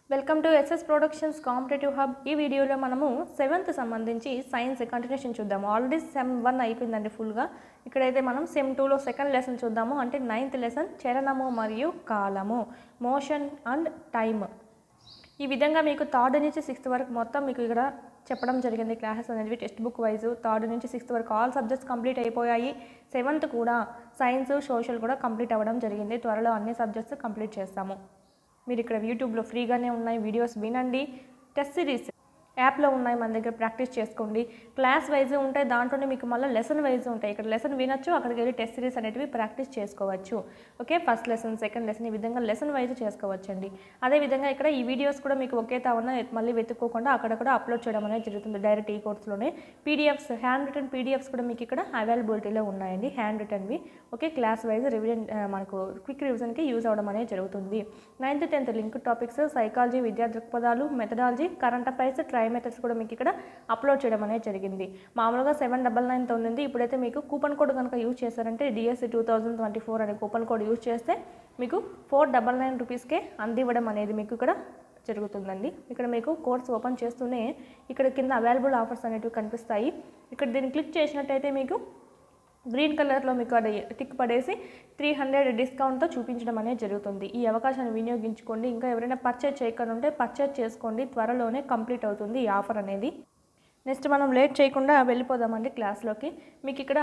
welcome to SS productions competitive hub ఈ వీడియోలో మనము సెవెంత్ సంబంధించి సైన్స్ కంటిన్యూషన్ చూద్దాము ఆల్రెడీ సెమ్ వన్ అయిపోయిందండి ఫుల్గా ఇక్కడైతే మనం సెమ్ టూలో సెకండ్ లెసన్ చూద్దాము అంటే నైన్త్ లెసన్ చలనము మరియు కాలము మోషన్ అండ్ టైమ్ ఈ విధంగా మీకు థర్డ్ నుంచి సిక్స్త్ వరకు మొత్తం మీకు ఇక్కడ చెప్పడం జరిగింది క్లాసెస్ అనేవి టెక్స్ట్ బుక్ వైజ్ థర్డ్ నుంచి సిక్స్త్ వరకు ఆల్ సబ్జెక్ట్స్ కంప్లీట్ అయిపోయాయి సెవెంత్ కూడా సైన్స్ సోషల్ కూడా కంప్లీట్ అవ్వడం జరిగింది త్వరలో అన్ని సబ్జెక్ట్స్ కంప్లీట్ చేస్తాము మీరు ఇక్కడ యూట్యూబ్లో ఫ్రీగానే ఉన్నాయి వీడియోస్ వినండి టెస్ట్ సిరీస్ యాప్లో ఉన్నాయి మన దగ్గర ప్రాక్టీస్ చేసుకోండి క్లాస్ వైజ్ ఉంటాయి దాంట్లోనే మీకు మళ్ళీ లెసన్ వైజ్ ఉంటాయి ఇక్కడ లెసన్ వినొచ్చు అక్కడికి వెళ్ళి టెస్ట్ సిరీస్ అనేటివి ప్రాక్టీస్ చేసుకోవచ్చు okay first lesson second lesson ఈ విధంగా లెసన్ వైజ్ చేసుకోవచ్చు అండి అదేవిధంగా ఇక్కడ ఈ వీడియోస్ కూడా మీకు ఒకే తావన మళ్ళీ వెతుక్కోకుండా అక్కడక్కడ అప్లోడ్ చేయడం అనేది జరుగుతుంది డైరెక్ట్ ఈ కోర్స్లోనే పీడిఎఫ్స్ హ్యాండ్ రిటర్న్ పీడిఎఫ్స్ కూడా మీకు ఇక్కడ అవైలబిలిటీలో ఉన్నాయండి హ్యాండ్ రిటర్న్వి ఓకే క్లాస్ వైజ్ రివిజన్ ఆ, మనకు క్విక్ రివిజన్కి యూజ్ అవ్వడం అనేది జరుగుతుంది ninth tenth link topics psychology విద్యా దృక్పథాలు methodology current affairs try methods కూడా మీకు ఇక్కడ అప్లోడ్ చేయడం అనేది జరిగింది మామూలుగా సెవెన్ డబల్ నైన్తో ఉంది ఇప్పుడైతే మీకు కూపన్ కోడ్ కనుక యూజ్ చేశారంటే DSC two thousand twenty four అనే కూపన్ కోడ్ యూజ్ చేస్తే మీకు ఫోర్ డబల్ నైన్ రూపీస్కే అందివ్వడం అనేది మీకు ఇక్కడ జరుగుతుందండి ఇక్కడ మీకు కోర్స్ ఓపెన్ చేస్తూనే ఇక్కడ కింద అవైలబుల్ ఆఫర్స్ అనేటివి కనిపిస్తాయి ఇక్కడ దీన్ని క్లిక్ చేసినట్టయితే మీకు గ్రీన్ కలర్లో మీకు అది టిక్ పడేసి త్రీ హండ్రెడ్ డిస్కౌంట్తో చూపించడం అనేది జరుగుతుంది ఈ అవకాశాన్ని వినియోగించుకోండి ఇంకా ఎవరైనా పర్చేజ్ చేయకుండా ఉంటే పర్చేజ్ చేసుకోండి త్వరలోనే కంప్లీట్ అవుతుంది ఈ ఆఫర్ అనేది నెక్స్ట్ మనం లేట్ చేయకుండా వెళ్ళిపోదామండి క్లాస్లోకి మీకు ఇక్కడ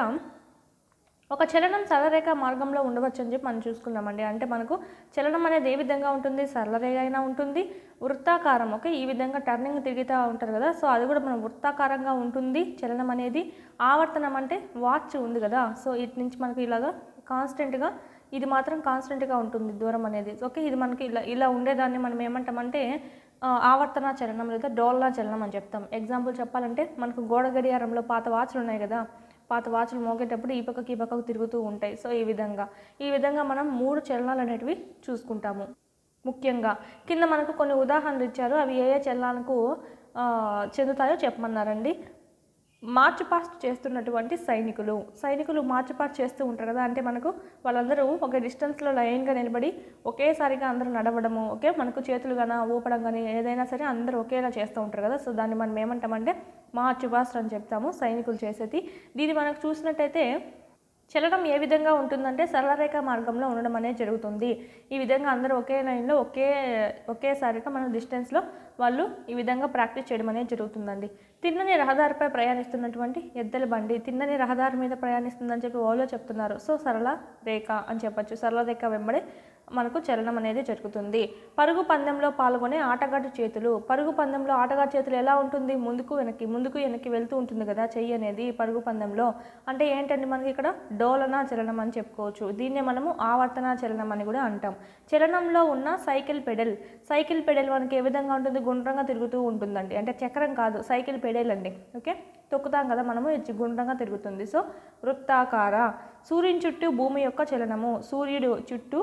ఒక చలనం సరళరేఖ మార్గంలో ఉండవచ్చు అని చెప్పి మనం చూసుకున్నామండి అంటే మనకు చలనం అనేది ఏ విధంగా ఉంటుంది సరళరేఖ అయినా ఉంటుంది వృత్తాకారం ఓకే ఈ విధంగా టర్నింగ్ తిరుగుతూ ఉంటారు కదా సో అది కూడా మనం వృత్తాకారంగా ఉంటుంది చలనం అనేది ఆవర్తనం అంటే వాచ్ ఉంది కదా సో ఇటు నుంచి మనకు ఇలాగా కాన్స్టెంట్గా ఇది మాత్రం కాన్స్టెంట్గా ఉంటుంది దూరం అనేది ఓకే ఇది మనకి ఇలా ఇలా ఉండేదాన్ని మనం ఏమంటామంటే ఆ, ఆవర్తన చలనం లేదా డోల్నా చలనం అని చెప్తాం ఎగ్జాంపుల్ చెప్పాలంటే మనకు గోడ గడియారంలో పాత వాచ్లు ఉన్నాయి కదా పాత వాచ్లు మోగేటప్పుడు ఈ పక్కకి ఈ పక్కకు తిరుగుతూ ఉంటాయి సో ఈ విధంగా ఈ విధంగా మనం మూడు చలనాలు అనేటివి చూసుకుంటాము ముఖ్యంగా కింద మనకు కొన్ని ఉదాహరణలు ఇచ్చారు అవి ఏ ఏ చలనాలకు ఆ, చెందుతాయో చెప్పమన్నారండి మార్చ్ పాస్ట్ చేస్తున్నటువంటి సైనికులు సైనికులు మార్చ్ పాస్ట్ చేస్తూ ఉంటారు కదా అంటే మనకు వాళ్ళందరూ ఒక డిస్టెన్స్లో లైన్గా నిలబడి ఒకేసారిగా అందరూ నడవడము ఓకే మనకు చేతులు కానీ ఊపడం కానీ ఏదైనా సరే అందరూ ఒకేలా చేస్తూ ఉంటారు కదా సో దాన్ని మనం ఏమంటామంటే మార్చ్ పాస్ట్ అని చెప్తాము సైనికులు చేసేది దీన్ని మనకు చూసినట్టయితే చలనం ఏ విధంగా ఉంటుందంటే సరళరేఖ మార్గంలో ఉండడం అనేది జరుగుతుంది ఈ విధంగా అందరూ ఒకే లైన్లో ఒకే ఒకేసారిగా మన డిస్టెన్స్లో వాళ్ళు ఈ విధంగా ప్రాక్టీస్ చేయడం అనేది జరుగుతుందండి తిన్నని రహదారిపై ప్రయాణిస్తున్నటువంటి ఎద్దల బండి తిన్నని రహదారి మీద ప్రయాణిస్తుందని చెప్పి ఓలో చెప్తున్నారు సో సరళ రేఖ అని చెప్పొచ్చు సరళ రేఖ వెంబడి మనకు చలనం అనేది జరుగుతుంది పరుగు పందెంలో పాల్గొనే ఆటగాడి చేతులు పరుగు పందెంలో ఆటగాడి చేతులు ఎలా ఉంటుంది ముందుకు వెనక్కి ముందుకు వెనక్కి వెళ్తూ ఉంటుంది కదా చెయ్యి అనేది పరుగు పందెంలో అంటే ఏంటంటే మనకి ఇక్కడ డోలన చలనం అని చెప్పుకోవచ్చు దీన్నే మనము ఆవర్తన చలనం అని కూడా అంటాం చలనంలో ఉన్న సైకిల్ పెడల్ సైకిల్ పెడల్ మనకి ఏ విధంగా ఉంటుంది గుండ్రంగా తిరుగుతూ ఉంటుందండి అంటే చక్రం కాదు సైకిల్ పెడల్ అండి ఓకే తొక్కుతాం కదా మనము ఇది గుండ్రంగా తిరుగుతుంది సో వృత్తాకార సూర్యుని చుట్టూ భూమి యొక్క చలనము సూర్యుడు చుట్టూ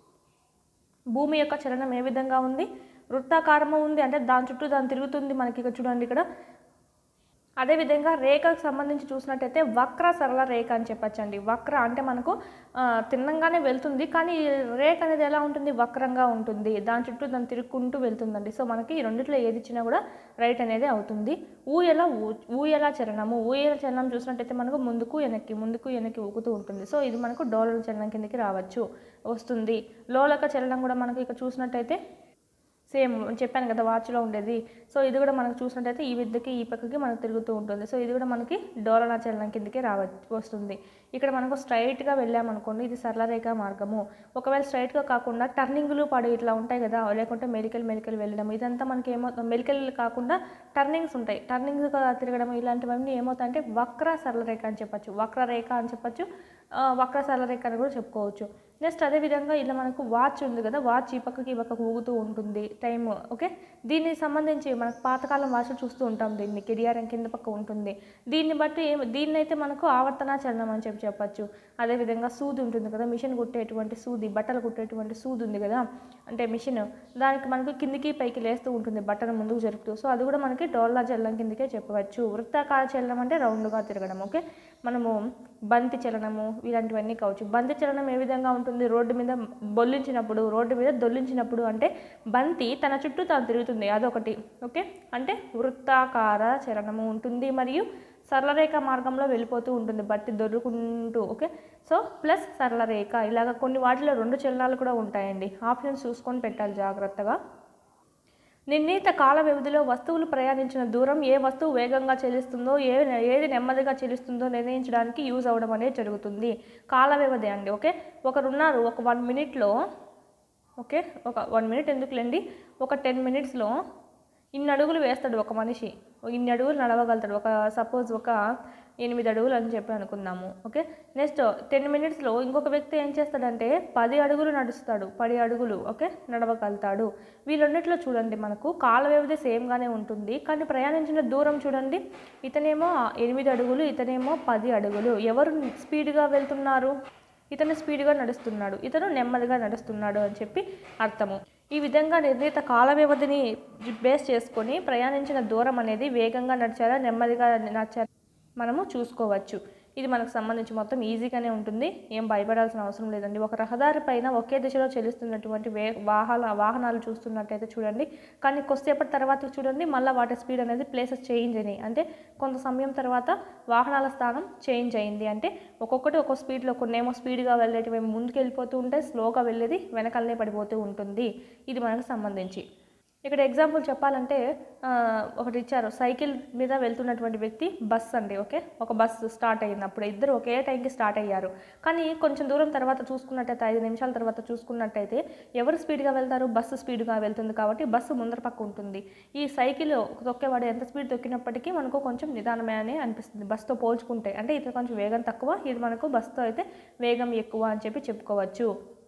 భూమి యొక్క చలనం ఏ విధంగా ఉంది వృత్తాకారము ఉంది అంటే దాని చుట్టూ దాని తిరుగుతుంది మనకి ఇక్కడ చూడండి ఇక్కడ అదేవిధంగా రేఖకు సంబంధించి చూసినట్టయితే వక్ర సరళ రేఖ అని చెప్పచ్చండి వక్ర అంటే మనకు ఆ, తిన్నంగానే వెళ్తుంది కానీ ఈ రేఖ అనేది ఎలా ఉంటుంది వక్రంగా ఉంటుంది దాని చుట్టూ దాన్ని తిరుక్కుంటూ వెళ్తుందండి సో మనకి ఈ రెండిట్లో ఏది ఇచ్చినా కూడా రైట్ అనేది అవుతుంది ఊయల ఊ- ఊయల చలనము ఊయల చలనం చూసినట్టయితే మనకు ముందుకు వెనక్కి ముందుకు వెనక్కి ఊగుతూ ఉంటుంది సో ఇది మనకు డోలల చలనం కిందకి రావచ్చు వస్తుంది లోలక చలనం కూడా మనకి ఇక్కడ చూసినట్టయితే సేమ్ చెప్పాను కదా వాచ్లో ఉండేది సో ఇది కూడా మనకు చూసినట్టయితే ఈ విద్యకి ఈ పక్కకి మనకు తిరుగుతూ ఉంటుంది సో ఇది కూడా మనకి డోలనా చలనం కిందకి రావ వస్తుంది ఇక్కడ మనకు స్ట్రైట్గా వెళ్ళామనుకోండి ఇది సరళరేఖ మార్గము ఒకవేళ స్ట్రైట్గా కాకుండా టర్నింగ్లు పడి ఇట్లా ఉంటాయి కదా లేకుంటే మెలికల్ మెలికల్ వెళ్ళడం ఇదంతా మనకి ఏమో మెలికల్ కాకుండా టర్నింగ్స్ ఉంటాయి టర్నింగ్స్ తిరగడం ఇలాంటివన్నీ ఏమవుతాయంటే వక్ర సరళరేఖ అని చెప్పచ్చు వక్రరేఖ అని చెప్పచ్చు ఆ, వక్ర సరళరేఖ అని కూడా చెప్పుకోవచ్చు నెక్స్ట్ అదేవిధంగా ఇలా మనకు వాచ్ ఉంది కదా వాచ్ ఈ పక్కకి ఈ పక్కకు ఊగుతూ ఉంటుంది టైం ఓకే దీనికి సంబంధించి మనకు పాతకాలం వాచ్లు చూస్తూ ఉంటాం దీన్ని కిడియారం కింద పక్క ఉంటుంది దీన్ని బట్టి ఏం- దీన్ని అయితే మనకు ఆవర్తన చలనం అని చెప్పి చెప్పచ్చు అదేవిధంగా సూది ఉంటుంది కదా మిషన్ కుట్టేటువంటి సూది బట్టలు కుట్టేటువంటి సూది ఉంది కదా అంటే మిషన్ దానికి మనకు కిందికి పైకి లేస్తూ ఉంటుంది బట్టను ముందుకు జరుపుతూ సో అది కూడా మనకి డోల్లా చలనం కిందకే చెప్పవచ్చు వృత్తాకార చలనం అంటే రౌండ్గా తిరగడం ఓకే మనము బంతి చలనము ఇలాంటివన్నీ కావచ్చు బంతి చలనం ఏ విధంగా ఉంటుంది ఉంటుంది రోడ్డు మీద బొల్లించినప్పుడు రోడ్డు మీద దొల్లించినప్పుడు అంటే బంతి తన చుట్టూ తాను తిరుగుతుంది అదొకటి ఓకే అంటే వృత్తాకార చలనము ఉంటుంది మరియు సరళరేఖ మార్గంలో వెళ్ళిపోతూ ఉంటుంది బట్టి దొరుకుంటూ ఓకే సో ప్లస్ సరళరేఖ ఇలాగ కొన్ని వాటిలో రెండు చలనాలు కూడా ఉంటాయండి ఆప్షన్స్ చూసుకొని పెట్టాలి జాగ్రత్తగా నిర్ణీత కాల వ్యవధిలో వస్తువులు ప్రయాణించిన దూరం ఏ వస్తువు వేగంగా చెల్లిస్తుందో ఏ ఏది నెమ్మదిగా చెల్లిస్తుందో నిర్ణయించడానికి యూజ్ అవ్వడం అనేది జరుగుతుంది కాల వ్యవధి అండి ఓకే ఒకరున్నారు ఒక వన్ మినిట్లో ఓకే ఒక వన్ మినిట్ ఎందుకులేండి ఒక టెన్ మినిట్స్లో ఇన్ని అడుగులు వేస్తాడు ఒక మనిషి ఇన్ని అడుగులు నడవగలుగుతాడు ఒక సపోజ్ ఒక ఎనిమిది అడుగులు అని చెప్పి అనుకుందాము ఓకే నెక్స్ట్ టెన్ మినిట్స్లో ఇంకొక వ్యక్తి ఏం చేస్తాడంటే పది అడుగులు నడుస్తాడు పది అడుగులు ఓకే నడవగలుగుతాడు వీళ్ళన్నిట్లో చూడండి మనకు కాల వ్యవధి సేమ్గానే ఉంటుంది కానీ ప్రయాణించిన దూరం చూడండి ఇతనేమో ఎనిమిది అడుగులు ఇతనేమో పది అడుగులు ఎవరు స్పీడ్గా వెళ్తున్నారు ఇతను స్పీడ్గా నడుస్తున్నాడు ఇతను నెమ్మదిగా నడుస్తున్నాడు అని చెప్పి అర్థము ఈ విధంగా నిర్ణీత కాల వ్యవధిని బేస్ చేసుకొని ప్రయాణించిన దూరం అనేది వేగంగా నడిచారా నెమ్మదిగా నడిచారా మనము చూసుకోవచ్చు ఇది మనకు సంబంధించి మొత్తం ఈజీగానే ఉంటుంది ఏం భయపడాల్సిన అవసరం లేదండి ఒక రహదారి పైన ఒకే దిశలో చెల్లిస్తున్నటువంటి వే వాహన వాహనాలు చూస్తున్నట్టయితే చూడండి కానీ కొద్దిసేపటి తర్వాత చూడండి మళ్ళీ వాటి స్పీడ్ అనేది ప్లేసెస్ చేంజ్ అయినాయి అంటే కొంత సమయం తర్వాత వాహనాల స్థానం చేంజ్ అయింది అంటే ఒక్కొక్కటి ఒక్కొక్క స్పీడ్లో కొన్నేమో స్పీడ్గా వెళ్ళేటివి ముందుకు వెళ్ళిపోతూ ఉంటాయి స్లోగా వెళ్ళేది వెనకాలనే పడిపోతూ ఉంటుంది ఇది మనకు సంబంధించి ఇక్కడ ఎగ్జాంపుల్ చెప్పాలంటే ఆ, ఒకటి ఇచ్చారు సైకిల్ మీద వెళ్తున్నటువంటి వ్యక్తి బస్ అండి ఓకే ఒక బస్సు స్టార్ట్ అయింది అప్పుడు ఇద్దరు ఒకే టైంకి స్టార్ట్ అయ్యారు కానీ కొంచెం దూరం తర్వాత చూసుకున్నట్టయితే ఐదు నిమిషాల తర్వాత చూసుకున్నట్టయితే ఎవరు స్పీడ్గా వెళ్తారు బస్సు స్పీడ్గా వెళ్తుంది కాబట్టి బస్సు ముందర పక్క ఉంటుంది ఈ సైకిల్ తొక్కేవాడు ఎంత స్పీడ్ తొక్కినప్పటికీ మనకు కొంచెం నిదానమే అని అనిపిస్తుంది బస్తో పోల్చుకుంటే అంటే ఇది కొంచెం వేగం తక్కువ ఇది మనకు బస్తో అయితే వేగం ఎక్కువ అని చెప్పి చెప్పుకోవచ్చు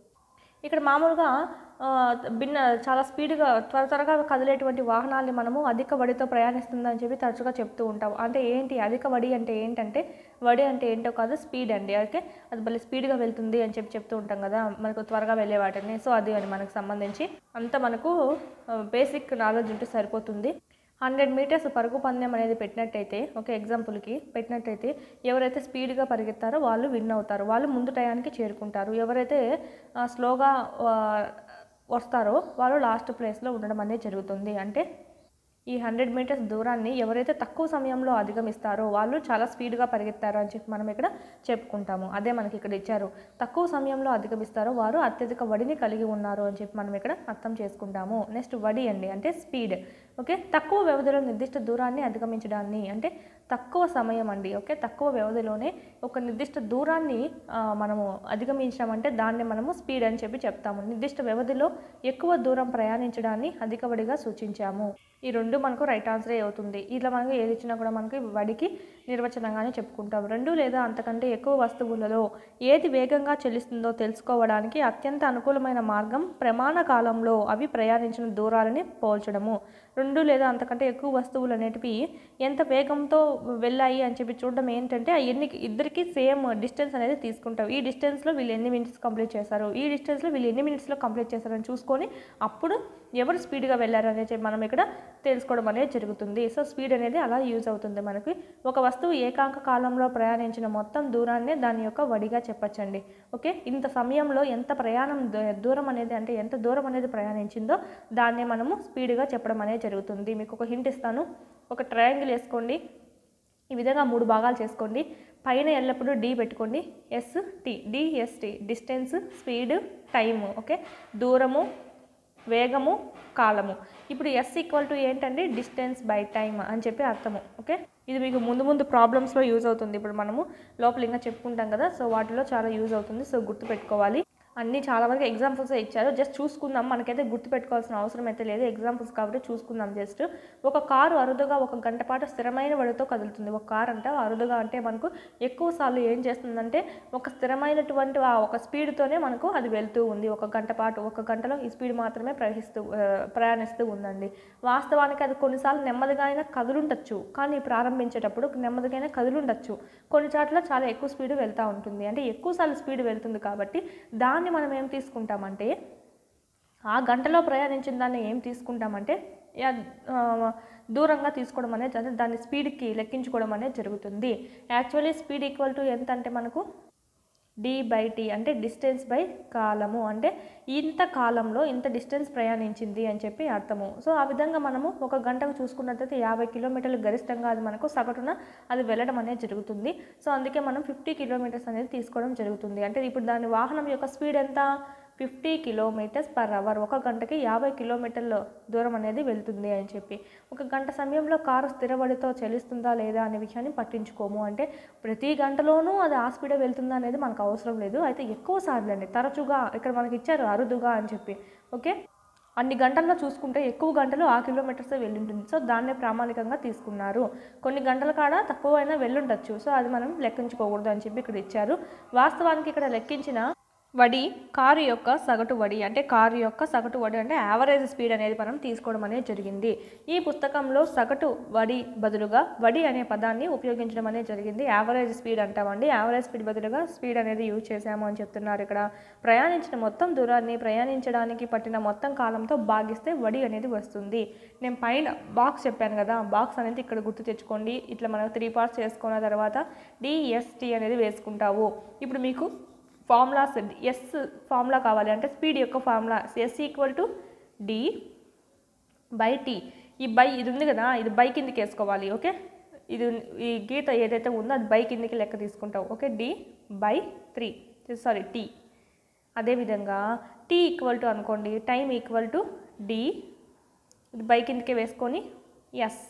ఇక్కడ మామూలుగా ఆ, భిన్న చాలా స్పీడ్గా త్వర త్వరగా కదిలేటువంటి వాహనాల్ని మనము అధిక వడితో ప్రయాణిస్తుందని చెప్పి తరచుగా చెప్తూ ఉంటాం అంటే ఏంటి అధిక వడి అంటే ఏంటంటే వడి అంటే ఏంటో కాదు స్పీడ్ అండి ఓకే అది భలే స్పీడ్గా వెళ్తుంది అని చెప్పి చెప్తూ ఉంటాం కదా మనకు త్వరగా వెళ్ళే వాటిని సో అది అని మనకు సంబంధించి అంత మనకు బేసిక్ నాలెడ్జ్ ఉంటే సరిపోతుంది హండ్రెడ్ మీటర్స్ పరుగు పందెం అనేది పెట్టినట్టయితే ఒక ఎగ్జాంపుల్కి పెట్టినట్టయితే ఎవరైతే స్పీడ్గా పరిగెత్తారో వాళ్ళు విన్ అవుతారు వాళ్ళు ముందు టయానికి చేరుకుంటారు ఎవరైతే ఆ, స్లోగా ఆ, వస్తారో వాళ్ళు లాస్ట్ ప్లేస్లో ఉండడం అనేది జరుగుతుంది అంటే ఈ హండ్రెడ్ మీటర్స్ దూరాన్ని ఎవరైతే తక్కువ సమయంలో అధిగమిస్తారో వాళ్ళు చాలా స్పీడ్గా పరిగెత్తారు అని చెప్పి మనం ఇక్కడ చెప్పుకుంటాము అదే మనకి ఇక్కడ ఇచ్చారు తక్కువ సమయంలో అధిగమిస్తారో వారు అత్యధిక వడిని కలిగి ఉన్నారు అని చెప్పి మనం ఇక్కడ అర్థం చేసుకుంటాము నెక్స్ట్ వడి అండి అంటే స్పీడ్ ఓకే తక్కువ వ్యవధిలో నిర్దిష్ట దూరాన్ని అధిగమించడాన్ని అంటే తక్కువ సమయం అండి ఓకే తక్కువ వ్యవధిలోనే ఒక నిర్దిష్ట దూరాన్ని ఆ, మనము అధిగమించామంటే దాన్ని మనము స్పీడ్ అని చెప్పి చెప్తాము నిర్దిష్ట వ్యవధిలో ఎక్కువ దూరం ప్రయాణించడాన్ని అధిక వడిగా సూచించాము ఈ రెండు మనకు రైట్ ఆన్సరే అవుతుంది ఇలా మనకు ఏది ఇచ్చినా కూడా మనకి వడికి నిర్వచనంగానే చెప్పుకుంటాం రెండు లేదా అంతకంటే ఎక్కువ వస్తువులలో ఏది వేగంగా చెల్లిస్తుందో తెలుసుకోవడానికి అత్యంత అనుకూలమైన మార్గం ప్రమాణ కాలంలో అవి ప్రయాణించిన దూరాలని పోల్చడము రెండు లేదా అంతకంటే ఎక్కువ వస్తువులు అనేటివి ఎంత వేగంతో వెళ్ళాయి అని చెప్పి చూడడం ఏంటంటే ఆ ఎన్ని ఇద్దరికి సేమ్ డిస్టెన్స్ అనేది తీసుకుంటాం ఈ డిస్టెన్స్లో వీళ్ళు ఎన్ని మినిట్స్ కంప్లీట్ చేశారు ఈ డిస్టెన్స్లో వీళ్ళు ఎన్ని మినిట్స్లో కంప్లీట్ చేశారని చూసుకొని అప్పుడు ఎవరు స్పీడ్గా వెళ్ళారు అనేది మనం ఇక్కడ తెలుసుకోవడం అనేది జరుగుతుంది సో స్పీడ్ అనేది అలా యూజ్ అవుతుంది మనకి ఒక వస్తువు ఏకాంక కాలంలో ప్రయాణించిన మొత్తం దూరాన్నే దాని యొక్క వడిగా చెప్పచ్చండి ఓకే ఇంత సమయంలో ఎంత ప్రయాణం దూ- దూరం అనేది అంటే ఎంత దూరం అనేది ప్రయాణించిందో దాన్నే మనము స్పీడ్గా చెప్పడం అనేది జరుగుతుంది మీకు ఒక హింట్ ఇస్తాను ఒక ట్రయాంగిల్ వేసుకోండి ఈ విధంగా మూడు భాగాలు చేసుకోండి పైన ఎల్లప్పుడూ డి పెట్టుకోండి S T DST distance speed time okay దూరము వేగము కాలము ఇప్పుడు ఎస్ ఈక్వల్ టు ఏంటంటే డిస్టెన్స్ బై టైమ్ అని చెప్పి అర్థము ఓకే ఇది మీకు ముందు ముందు ప్రాబ్లమ్స్లో యూజ్ అవుతుంది ఇప్పుడు మనము లోపల ఇంకా చెప్పుకుంటాం కదా సో వాటిలో చాలా యూజ్ అవుతుంది సో గుర్తుపెట్టుకోవాలి అన్నీ చాలా వరకు ఎగ్జాంపుల్స్ ఇచ్చారు జస్ట్ చూసుకుందాం మనకైతే గుర్తుపెట్టుకోవాల్సిన అవసరం అయితే లేదు ఎగ్జాంపుల్స్ కాబట్టి చూసుకుందాం జస్ట్ ఒక కారు అరుదుగా ఒక గంట పాటు స్థిరమైన వడితో కదులుతుంది ఒక కారు అంటే అరుదుగా అంటే మనకు ఎక్కువ సార్లు ఏం చేస్తుందంటే ఒక స్థిరమైనటువంటి ఆ ఒక స్పీడ్తోనే మనకు అది వెళ్తూ ఉంది ఒక గంట పాటు ఒక గంటలో ఈ స్పీడ్ మాత్రమే ప్రవహిస్తూ ఆ, ప్రయాణిస్తూ ఉందండి వాస్తవానికి అది కొన్నిసార్లు నెమ్మదిగా అయినా కదులుండొచ్చు కానీ ప్రారంభించేటప్పుడు నెమ్మదిగా అయినా కదులుండొచ్చు కొన్ని చోట్ల చాలా ఎక్కువ స్పీడ్ వెళ్తూ ఉంటుంది అంటే ఎక్కువసార్లు స్పీడ్ వెళ్తుంది కాబట్టి దాన్ని మనం ఏం తీసుకుంటామంటే ఆ గంటలో ప్రయాణించిన దాన్ని ఏం తీసుకుంటామంటే యా- ఆ, దూరంగా తీసుకోవడం అనేది అంటే దాని స్పీడ్కి లెక్కించుకోవడం అనేది జరుగుతుంది యాక్చువల్లీ స్పీడ్ ఈక్వల్ టు ఎంత అంటే మనకు డి బై టీ అంటే డిస్టెన్స్ బై కాలము అంటే ఇంత కాలంలో ఇంత డిస్టెన్స్ ప్రయాణించింది అని చెప్పి అర్థము సో ఆ విధంగా మనము ఒక గంటకు చూసుకున్నట్లయితే యాభై కిలోమీటర్లు గరిష్టంగా అది మనకు సగటున అది వెళ్ళడం అనేది జరుగుతుంది సో అందుకే మనం ఫిఫ్టీ కిలోమీటర్స్ అనేది తీసుకోవడం జరుగుతుంది అంటే ఇప్పుడు దాని వాహనం యొక్క స్పీడ్ ఎంత ఫిఫ్టీ కిలోమీటర్స్ పర్ అవర్ ఒక గంటకి యాభై కిలోమీటర్ల దూరం అనేది వెళ్తుంది అని చెప్పి ఒక గంట సమయంలో కారు స్థిరబడితో చెల్లిస్తుందా లేదా అనే విషయాన్ని పట్టించుకోము అంటే ప్రతి గంటలోనూ అది ఆ స్పీడే వెళ్తుందా అనేది మనకు అవసరం లేదు అయితే ఎక్కువ సార్లు అండి తరచుగా ఇక్కడ మనకి ఇచ్చారు అరుదుగా అని చెప్పి ఓకే అన్ని గంటల్లో చూసుకుంటే ఎక్కువ గంటలు ఆ కిలోమీటర్సే వెళ్ళుంటుంది సో దాన్నే ప్రామాణికంగా తీసుకున్నారు కొన్ని గంటల కాడ తక్కువ అయినా వెళ్ళుండొచ్చు సో అది మనం లెక్కించుకోకూడదు అని చెప్పి ఇక్కడ ఇచ్చారు వాస్తవానికి ఇక్కడ లెక్కించిన వడి కారు యొక్క సగటు వడి అంటే కారు యొక్క సగటు వడి అంటే యావరేజ్ స్పీడ్ అనేది మనం తీసుకోవడం అనేది జరిగింది ఈ పుస్తకంలో సగటు వడి బదులుగా వడి అనే పదాన్ని ఉపయోగించడం అనేది జరిగింది యావరేజ్ స్పీడ్ అంటామండి యావరేజ్ స్పీడ్ బదులుగా స్పీడ్ అనేది యూజ్ చేసాము అని చెప్తున్నారు ఇక్కడ ప్రయాణించిన మొత్తం దూరాన్ని ప్రయాణించడానికి పట్టిన మొత్తం కాలంతో భాగిస్తే వడి అనేది వస్తుంది నేను పైన బాక్స్ చెప్పాను కదా బాక్స్ అనేది ఇక్కడ గుర్తు తెచ్చుకోండి ఇట్లా మనం త్రీ పార్ట్స్ చేసుకున్న తర్వాత డిఎస్టీ అనేది వేసుకుంటావు ఇప్పుడు మీకు ఫార్ములాస్ ఎస్ ఫార్ములా కావాలి అంటే స్పీడ్ యొక్క formula S equal to D by T ఈ బై ఇది ఉంది కదా ఇది బై కిందకి వేసుకోవాలి ఓకే ఇది ఈ గీత ఏదైతే ఉందో అది బై కిందకి లెక్క తీసుకుంటావు okay D by three sorry T అదేవిధంగా టీ ఈక్వల్ టు అనుకోండి టైం ఈక్వల్ టు డి ఇది బై కిందకి వేసుకొని ఎస్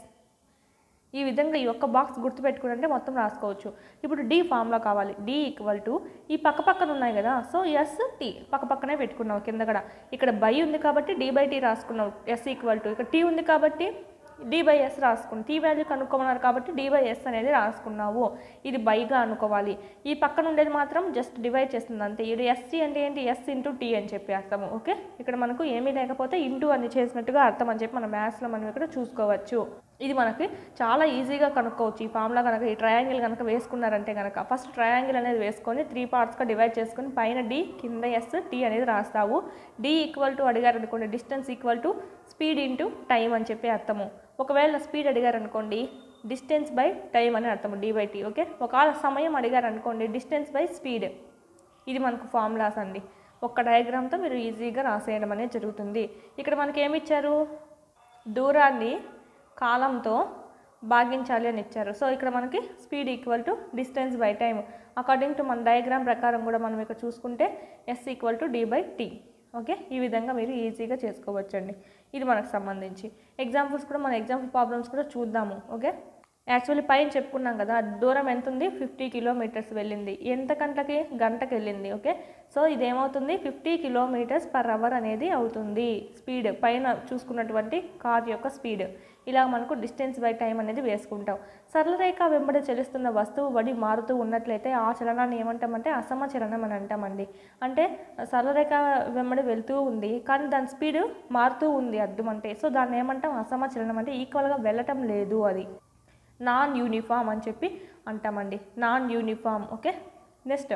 ఈ విధంగా ఈ ఒక్క బాక్స్ గుర్తుపెట్టుకుంటే మొత్తం రాసుకోవచ్చు ఇప్పుడు డి ఫామ్లో కావాలి డి ఈక్వల్ టు ఈ పక్క పక్కన ఉన్నాయి కదా సో ఎస్ టీ పక్క పక్కనే పెట్టుకున్నావు కింద కూడా ఇక్కడ బై ఉంది కాబట్టి డి బై టీ రాసుకున్నావు ఎస్ ఈక్వల్ టు ఇక్కడ టీ ఉంది కాబట్టి డి బై ఎస్ రాసుకున్నావు టీ వాల్యూ కనుక్కోమన్నారు కాబట్టి డి బై ఎస్ అనేది రాసుకున్నావు ఇది బైగా అనుకోవాలి ఈ పక్కన ఉండేది మాత్రం జస్ట్ డివైడ్ చేస్తుంది అంతే ఇది ఎస్టీ అంటే ఏంటి ఎస్ ఇంటూ టీ అని చెప్పి అర్థము ఓకే ఇక్కడ మనకు ఏమీ లేకపోతే ఇంటూ అని చేసినట్టుగా అర్థం అని చెప్పి మన మ్యాథ్స్లో మనం ఇక్కడ చూసుకోవచ్చు ఇది మనకి చాలా ఈజీగా కనుక్కోవచ్చు ఈ ఫామ్లో కనుక ఈ ట్రయాంగిల్ కనుక వేసుకున్నారంటే కనుక ఫస్ట్ ట్రయాంగిల్ అనేది వేసుకొని త్రీ పార్ట్స్గా డివైడ్ చేసుకొని పైన డి కింద ఎస్ టీ అనేది రాస్తావు డి ఈక్వల్ టు అడిగారు అనుకోండి distance equal to speed into time అని చెప్పి అర్థము ఒకవేళ స్పీడ్ అడిగారు అనుకోండి డిస్టెన్స్ బై టైం అని అర్థము డి బై టీ ఓకే ఒకవేళ సమయం అడిగారు అనుకోండి డిస్టెన్స్ బై స్పీడ్ ఇది మనకు ఫార్ములాస్ అండి ఒక్క డయాగ్రామ్తో మీరు ఈజీగా రాసేయడం అనేది జరుగుతుంది ఇక్కడ మనకి ఏమి ఇచ్చారు దూరాన్ని కాలంతో భాగించాలి అని ఇచ్చారు సో ఇక్కడ మనకి speed equal to distance by time according to మన డయాగ్రామ్ ప్రకారం కూడా మనం ఇక్కడ చూసుకుంటే S equal to D by T okay ఈ విధంగా మీరు ఈజీగా చేసుకోవచ్చండి ఇది మనకు సంబంధించి ఎగ్జాంపుల్స్ కూడా మన ఎగ్జాంపుల్ ప్రాబ్లమ్స్ కూడా చూద్దాము ఓకే యాక్చువల్లీ పైన చెప్పుకున్నాం కదా దూరం ఎంత ఉంది ఫిఫ్టీ కిలోమీటర్స్ వెళ్ళింది ఎంత గంటకి గంటకి వెళ్ళింది ఓకే సో ఇదేమవుతుంది ఫిఫ్టీ కిలోమీటర్స్ పర్ అవర్ అనేది అవుతుంది స్పీడ్ పైన చూసుకున్నటువంటి కార్ యొక్క స్పీడ్ ఇలా మనకు డిస్టెన్స్ బై టైం అనేది వేసుకుంటాం సరళరేఖ వెంబడి చలిస్తున్న వస్తువు వడి మారుతూ ఉన్నట్లయితే ఆ చలనాన్ని ఏమంటామంటే అసమ చలనం అని అంటామండి అంటే సరళరేఖ వెంబడి వెళ్తూ ఉంది కానీ దాని స్పీడ్ మారుతూ ఉంది అర్థం అంటే సో దాన్ని ఏమంటాం అసమ చలనం అంటే ఈక్వల్గా వెళ్ళటం లేదు అది నాన్ యూనిఫామ్ అని చెప్పి అంటామండి నాన్ యూనిఫామ్ ఓకే నెక్స్ట్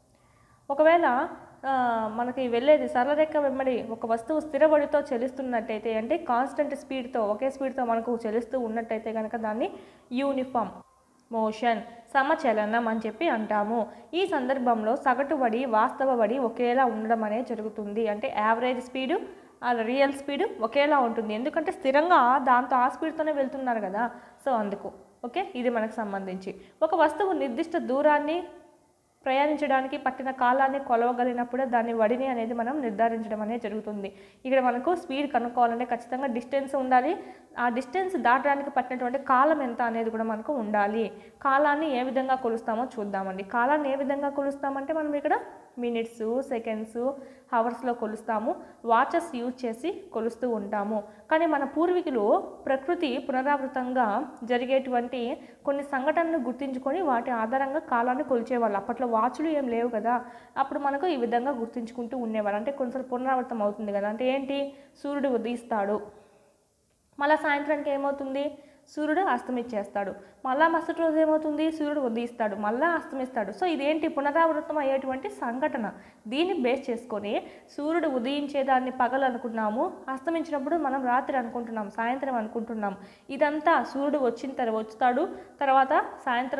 ఒకవేళ ఆ, మనకి వెళ్ళేది సరళరేఖ వెంబడి ఒక వస్తువు స్థిరబడితో చెల్లిస్తున్నట్టయితే అంటే కాన్స్టెంట్ స్పీడ్తో ఒకే స్పీడ్తో మనకు చెల్లిస్తూ ఉన్నట్టయితే కనుక దాన్ని యూనిఫామ్ మోషన్ సమచలనం అని చెప్పి అంటాము ఈ సందర్భంలో సగటు వడి వాస్తవ వడి ఒకేలా ఉండడం అనేది జరుగుతుంది అంటే యావరేజ్ స్పీడు ఆ రియల్ స్పీడ్ ఒకేలా ఉంటుంది ఎందుకంటే స్థిరంగా దాంతో ఆ స్పీడ్తోనే వెళ్తున్నారు కదా సో అందుకు ఓకే ఇది మనకు సంబంధించి ఒక వస్తువు నిర్దిష్ట దూరాన్ని ప్రయాణించడానికి పట్టిన కాలాన్ని కొలవగలిగినప్పుడే దాని వడిని అనేది మనం నిర్ధారించడం అనేది జరుగుతుంది ఇక్కడ మనకు స్పీడ్ కనుక్కోవాలంటే ఖచ్చితంగా డిస్టెన్స్ ఉండాలి ఆ డిస్టెన్స్ దాటడానికి పట్టినటువంటి కాలం ఎంత అనేది కూడా మనకు ఉండాలి కాలాన్ని ఏ విధంగా కొలుస్తామో చూద్దామండి కాలాన్ని ఏ విధంగా కొలుస్తామంటే మనం ఇక్కడ మినిట్స్ సెకండ్స్ హవర్స్లో కొలుస్తాము వాచెస్ యూజ్ చేసి కొలుస్తూ ఉంటాము కానీ మన పూర్వీకులు ప్రకృతి పునరావృతంగా జరిగేటువంటి కొన్ని సంఘటనలు గుర్తించుకొని వాటి ఆధారంగా కాలాన్ని కొలిచేవాళ్ళు అప్పట్లో వాచ్లు ఏం లేవు కదా అప్పుడు మనకు ఈ విధంగా గుర్తించుకుంటూ ఉండేవాళ్ళు అంటే కొంచెం పునరావృతం అవుతుంది కదా అంటే ఏంటి సూర్యుడు ఉదయిస్తాడు మళ్ళీ సాయంత్రానికి ఏమవుతుంది సూర్యుడు అస్తమిచ్చేస్తాడు మళ్ళా మరుసటి రోజు ఏమవుతుంది సూర్యుడు ఉదయిస్తాడు మళ్ళా అస్తమిస్తాడు సో ఇదేంటి పునరావృతం అయ్యేటువంటి సంఘటన దీన్ని బేస్ చేసుకొని సూర్యుడు ఉదయించేదాన్ని పగలు అనుకున్నాము అస్తమించినప్పుడు మనం రాత్రి అనుకుంటున్నాం సాయంత్రం అనుకుంటున్నాం ఇదంతా సూర్యుడు వచ్చిన తర్వాత వస్తాడు తర్వాత సాయంత్రము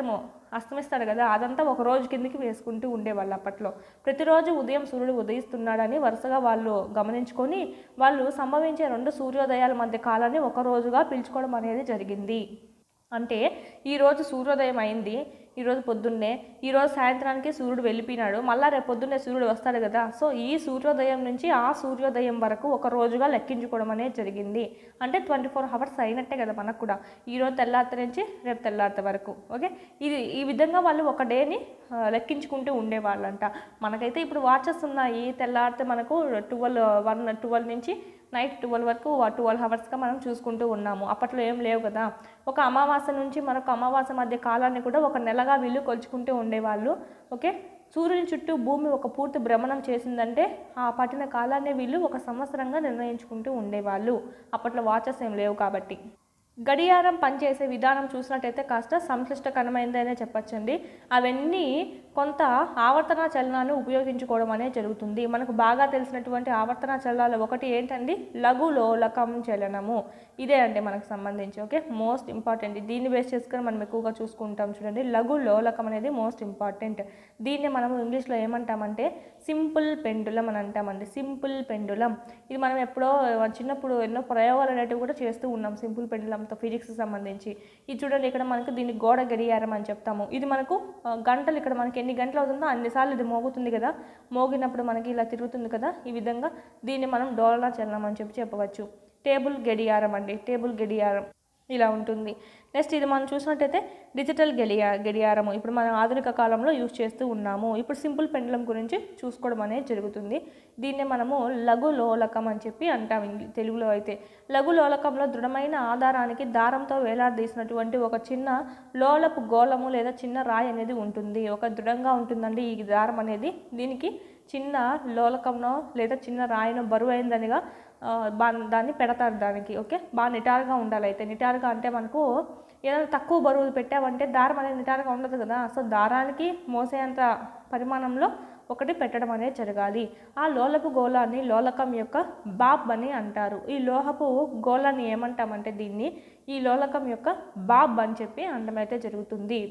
అస్తమిస్తాడు కదా అదంతా ఒక రోజు కిందకి వేసుకుంటూ ఉండేవాళ్ళు అప్పట్లో ప్రతిరోజు ఉదయం సూర్యుడు ఉదయిస్తున్నాడని వరుసగా వాళ్ళు గమనించుకొని వాళ్ళు సంభవించే రెండు సూర్యోదయాల మధ్య కాలాన్ని ఒక రోజుగా పిలుచుకోవడం అనేది జరిగింది అంటే ఈరోజు సూర్యోదయం అయింది ఈరోజు పొద్దున్నే ఈరోజు సాయంత్రానికి సూర్యుడు వెళ్ళిపోయినాడు మళ్ళా రేపు పొద్దున్నే సూర్యుడు వస్తాడు కదా సో ఈ సూర్యోదయం నుంచి ఆ సూర్యోదయం వరకు ఒక రోజుగా లెక్కించుకోవడం అనేది జరిగింది అంటే ట్వంటీ ఫోర్ అవర్స్ అయినట్టే కదా మనకు కూడా ఈరోజు తెల్లారిత నుంచి రేపు తెల్లారిత వరకు ఓకే ఇది ఈ విధంగా వాళ్ళు ఒక డేని ఆ, లెక్కించుకుంటూ ఉండేవాళ్ళంట మనకైతే ఇప్పుడు వాచెస్ ఉన్నాయి తెల్లారితే మనకు ట్వెల్వ్ వన్ ట్వెల్వ్ నుంచి నైట్ ట్వెల్వ్ వరకు ట్వెల్వ్ అవర్స్గా మనం చూసుకుంటూ ఉన్నాము అప్పట్లో ఏం లేవు కదా ఒక అమావాస్య నుంచి మరొక అమావాస్య మధ్య కాలాన్ని కూడా ఒక నెలగా వీళ్ళు కొలుచుకుంటూ ఉండేవాళ్ళు ఓకే సూర్యుని చుట్టూ భూమి ఒక పూర్తి భ్రమణం చేసిందంటే ఆ పట్టిన కాలాన్ని వీళ్ళు ఒక సంవత్సరంగా నిర్ణయించుకుంటూ ఉండేవాళ్ళు అప్పట్లో వాచెస్ ఏం లేవు కాబట్టి గడియారం పనిచేసే విధానం చూసినట్టయితే కాస్త సంక్లిష్టకరమైందనే చెప్పచ్చండి అవన్నీ కొంత ఆవర్తన చలనాన్ని ఉపయోగించుకోవడం అనేది జరుగుతుంది మనకు బాగా తెలిసినటువంటి ఆవర్తన చలనాలు ఒకటి ఏంటండి లఘు లోలకం చలనము ఇదే అండి మనకు సంబంధించి ఓకే మోస్ట్ ఇంపార్టెంట్ దీన్ని బేస్ చేసుకొని మనం ఎక్కువగా చూసుకుంటాం చూడండి లఘు లోలకం అనేది మోస్ట్ ఇంపార్టెంట్ దీన్ని మనం ఇంగ్లీష్లో ఏమంటామంటే సింపుల్ పెండులం అని అంటామండి సింపుల్ పెండులం ఇది మనం ఎప్పుడో చిన్నప్పుడు ఎన్నో ప్రయోగాలు అనేటివి కూడా చేస్తూ ఉన్నాం సింపుల్ పెండులంతో ఫిజిక్స్ సంబంధించి ఇది చూడండి ఇక్కడ మనకు దీన్ని గోడ గడియారం అని చెప్తాము ఇది మనకు ఆ, గంటలు ఇక్కడ మనకి ఎన్ని గంటలు అవుతుందో అన్నిసార్లు ఇది మోగుతుంది కదా మోగినప్పుడు మనకి ఇలా తిరుగుతుంది కదా ఈ విధంగా దీన్ని మనం డోలనా చలనం అని చెప్పి చెప్పవచ్చు టేబుల్ గడియారం అండి టేబుల్ గడియారం ఇలా ఉంటుంది నెక్స్ట్ ఇది మనం చూసినట్టయితే డిజిటల్ గడియా గడియారము ఇప్పుడు మనం ఆధునిక కాలంలో యూజ్ చేస్తూ ఉన్నాము ఇప్పుడు సింపుల్ పెండలం గురించి చూసుకోవడం అనేది జరుగుతుంది దీన్నే మనము లఘు లోలకం అని చెప్పి అంటాం ఇంగ్లీ- తెలుగులో అయితే లఘు లోలకంలో దృఢమైన ఆధారానికి దారంతో వేలాడదీసినటువంటి ఒక చిన్న లోలపు గోళము లేదా చిన్న రాయి అనేది ఉంటుంది ఒక దృఢంగా ఉంటుందండి ఈ దారం అనేది దీనికి చిన్న లోలకంలో లేదా చిన్న రాయినో బరువు అయిందనిగా ఆ, బా దాన్ని పెడతారు దానికి ఓకే బాగా నిటారుగా ఉండాలి అయితే నిటారుగా అంటే మనకు ఏదైనా తక్కువ బరువు పెట్టామంటే దారం అనేది నిటారుగా ఉండదు కదా సో దారానికి మోసేంత పరిమాణంలో ఒకటి పెట్టడం అనేది జరగాలి ఆ లోలపు గోళాన్ని లోలకం యొక్క బాబ్ అని అంటారు ఈ లోహపు గోళాన్ని ఏమంటామంటే దీన్ని ఈ లోలకం యొక్క బాబ్ అని చెప్పి అనడం అయితే జరుగుతుంది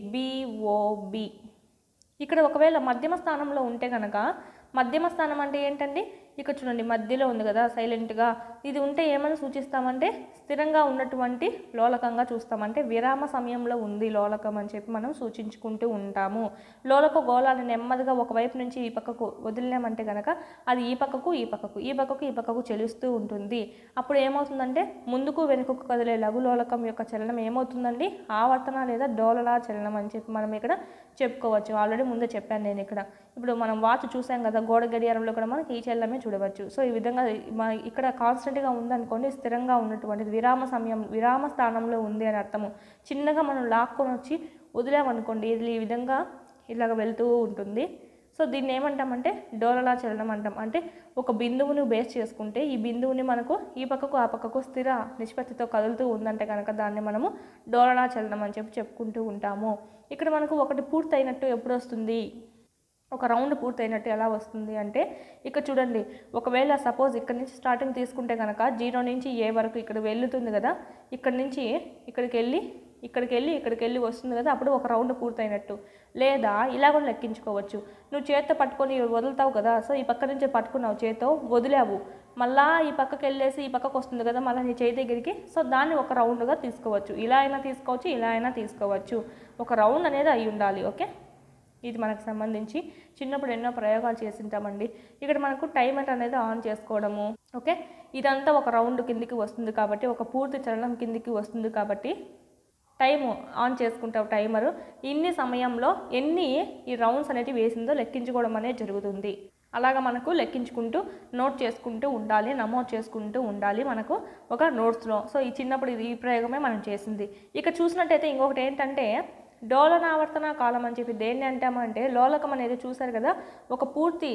బిఓబి ఇక్కడ ఒకవేళ మధ్యమ స్థానంలో ఉంటే కనుక మధ్యమ స్థానం అంటే ఏంటండి ఇక్కడ చూడండి మధ్యలో ఉంది కదా సైలెంట్గా ఇది ఉంటే ఏమని సూచిస్తామంటే స్థిరంగా ఉన్నటువంటి లోలకంగా చూస్తామంటే విరామ సమయంలో ఉంది లోలకం అని చెప్పి మనం సూచించుకుంటూ ఉంటాము లోలక గోళాన్ని నెమ్మదిగా ఒకవైపు నుంచి ఈ పక్కకు వదిలినామంటే కనుక అది ఈ పక్కకు ఈ పక్కకు ఈ పక్కకు ఈ పక్కకు చెలుస్తూ ఉంటుంది అప్పుడు ఏమవుతుందంటే ముందుకు వెనుకకు కదిలే లఘు లోలకం యొక్క చలనం ఏమవుతుందండి ఆవర్తన లేదా డోలలా చలనం అని చెప్పి మనం ఇక్కడ చెప్పుకోవచ్చు ఆల్రెడీ ముందే చెప్పాను నేను ఇక్కడ ఇప్పుడు మనం వాచ్ చూసాం కదా గోడ గడియారంలో కూడా మనకి ఈ చలనమే చూడవచ్చు సో ఈ విధంగా మన ఇక్కడ కాన్స్టెంట్గా ఉందనుకోండి స్థిరంగా ఉన్నటువంటిది విరామ సమయం విరామ స్థానంలో ఉంది అని అర్థము చిన్నగా మనం లాక్కొని వచ్చి వదిలామనుకోండి ఇది ఈ విధంగా ఇలాగ వెళ్తూ ఉంటుంది సో దీన్ని ఏమంటామంటే డోలలా చలనం అంటాం అంటే ఒక బిందువుని బేస్ చేసుకుంటే ఈ బిందువుని మనకు ఈ పక్కకు ఆ పక్కకు స్థిర నిష్పత్తితో కదులుతూ ఉందంటే కనుక దాన్ని మనము డోలనా చలనం అని చెప్పి చెప్పుకుంటూ ఉంటాము ఇక్కడ మనకు ఒకటి పూర్తయినట్టు ఎప్పుడు వస్తుంది ఒక రౌండ్ పూర్తయినట్టు ఎలా వస్తుంది అంటే ఇక్కడ చూడండి ఒకవేళ సపోజ్ ఇక్కడ నుంచి స్టార్టింగ్ తీసుకుంటే కనుక జీరో నుంచి ఏ వరకు ఇక్కడ వెళ్తుంది కదా ఇక్కడ నుంచి ఇక్కడికి వెళ్ళి ఇక్కడికి వెళ్ళి ఇక్కడికి వెళ్ళి వస్తుంది కదా అప్పుడు ఒక రౌండ్ పూర్తయినట్టు లేదా ఇలా కూడా లెక్కించుకోవచ్చు నువ్వు చేత్తో పట్టుకొని వదులుతావు కదా సో ఈ పక్క నుంచి పట్టుకున్నావు చేత్తో వదిలావు మళ్ళా ఈ పక్కకి వెళ్ళేసి ఈ పక్కకు వస్తుంది కదా మళ్ళీ నీ చేయి దగ్గరికి సో దాన్ని ఒక రౌండ్గా తీసుకోవచ్చు ఇలా అయినా తీసుకోవచ్చు ఇలా అయినా తీసుకోవచ్చు ఒక రౌండ్ అనేది అయి ఉండాలి ఓకే ఇది మనకు సంబంధించి చిన్నప్పుడు ఎన్నో ప్రయోగాలు చేసింటామండి ఇక్కడ మనకు టైమర్ అనేది ఆన్ చేసుకోవడము ఓకే ఇదంతా ఒక రౌండ్ కిందికి వస్తుంది కాబట్టి ఒక పూర్తి చలనం కిందికి వస్తుంది కాబట్టి టైము ఆన్ చేసుకుంటావు టైమరు ఇన్ని సమయంలో ఎన్ని ఈ రౌండ్స్ అనేవి వేసిందో లెక్కించుకోవడం అనేది జరుగుతుంది అలాగ మనకు లెక్కించుకుంటూ నోట్ చేసుకుంటూ ఉండాలి నమోదు చేసుకుంటూ ఉండాలి మనకు ఒక నోట్స్లో సో ఈ చిన్నప్పుడు ఇది ఈ ప్రయోగమే మనం చేసింది ఇక చూసినట్టయితే ఇంకొకటి ఏంటంటే డోలనావర్తన కాలం అని చెప్పి దేన్ని అంటామంటే లోలకం అనేది చూసారు కదా ఒక పూర్తి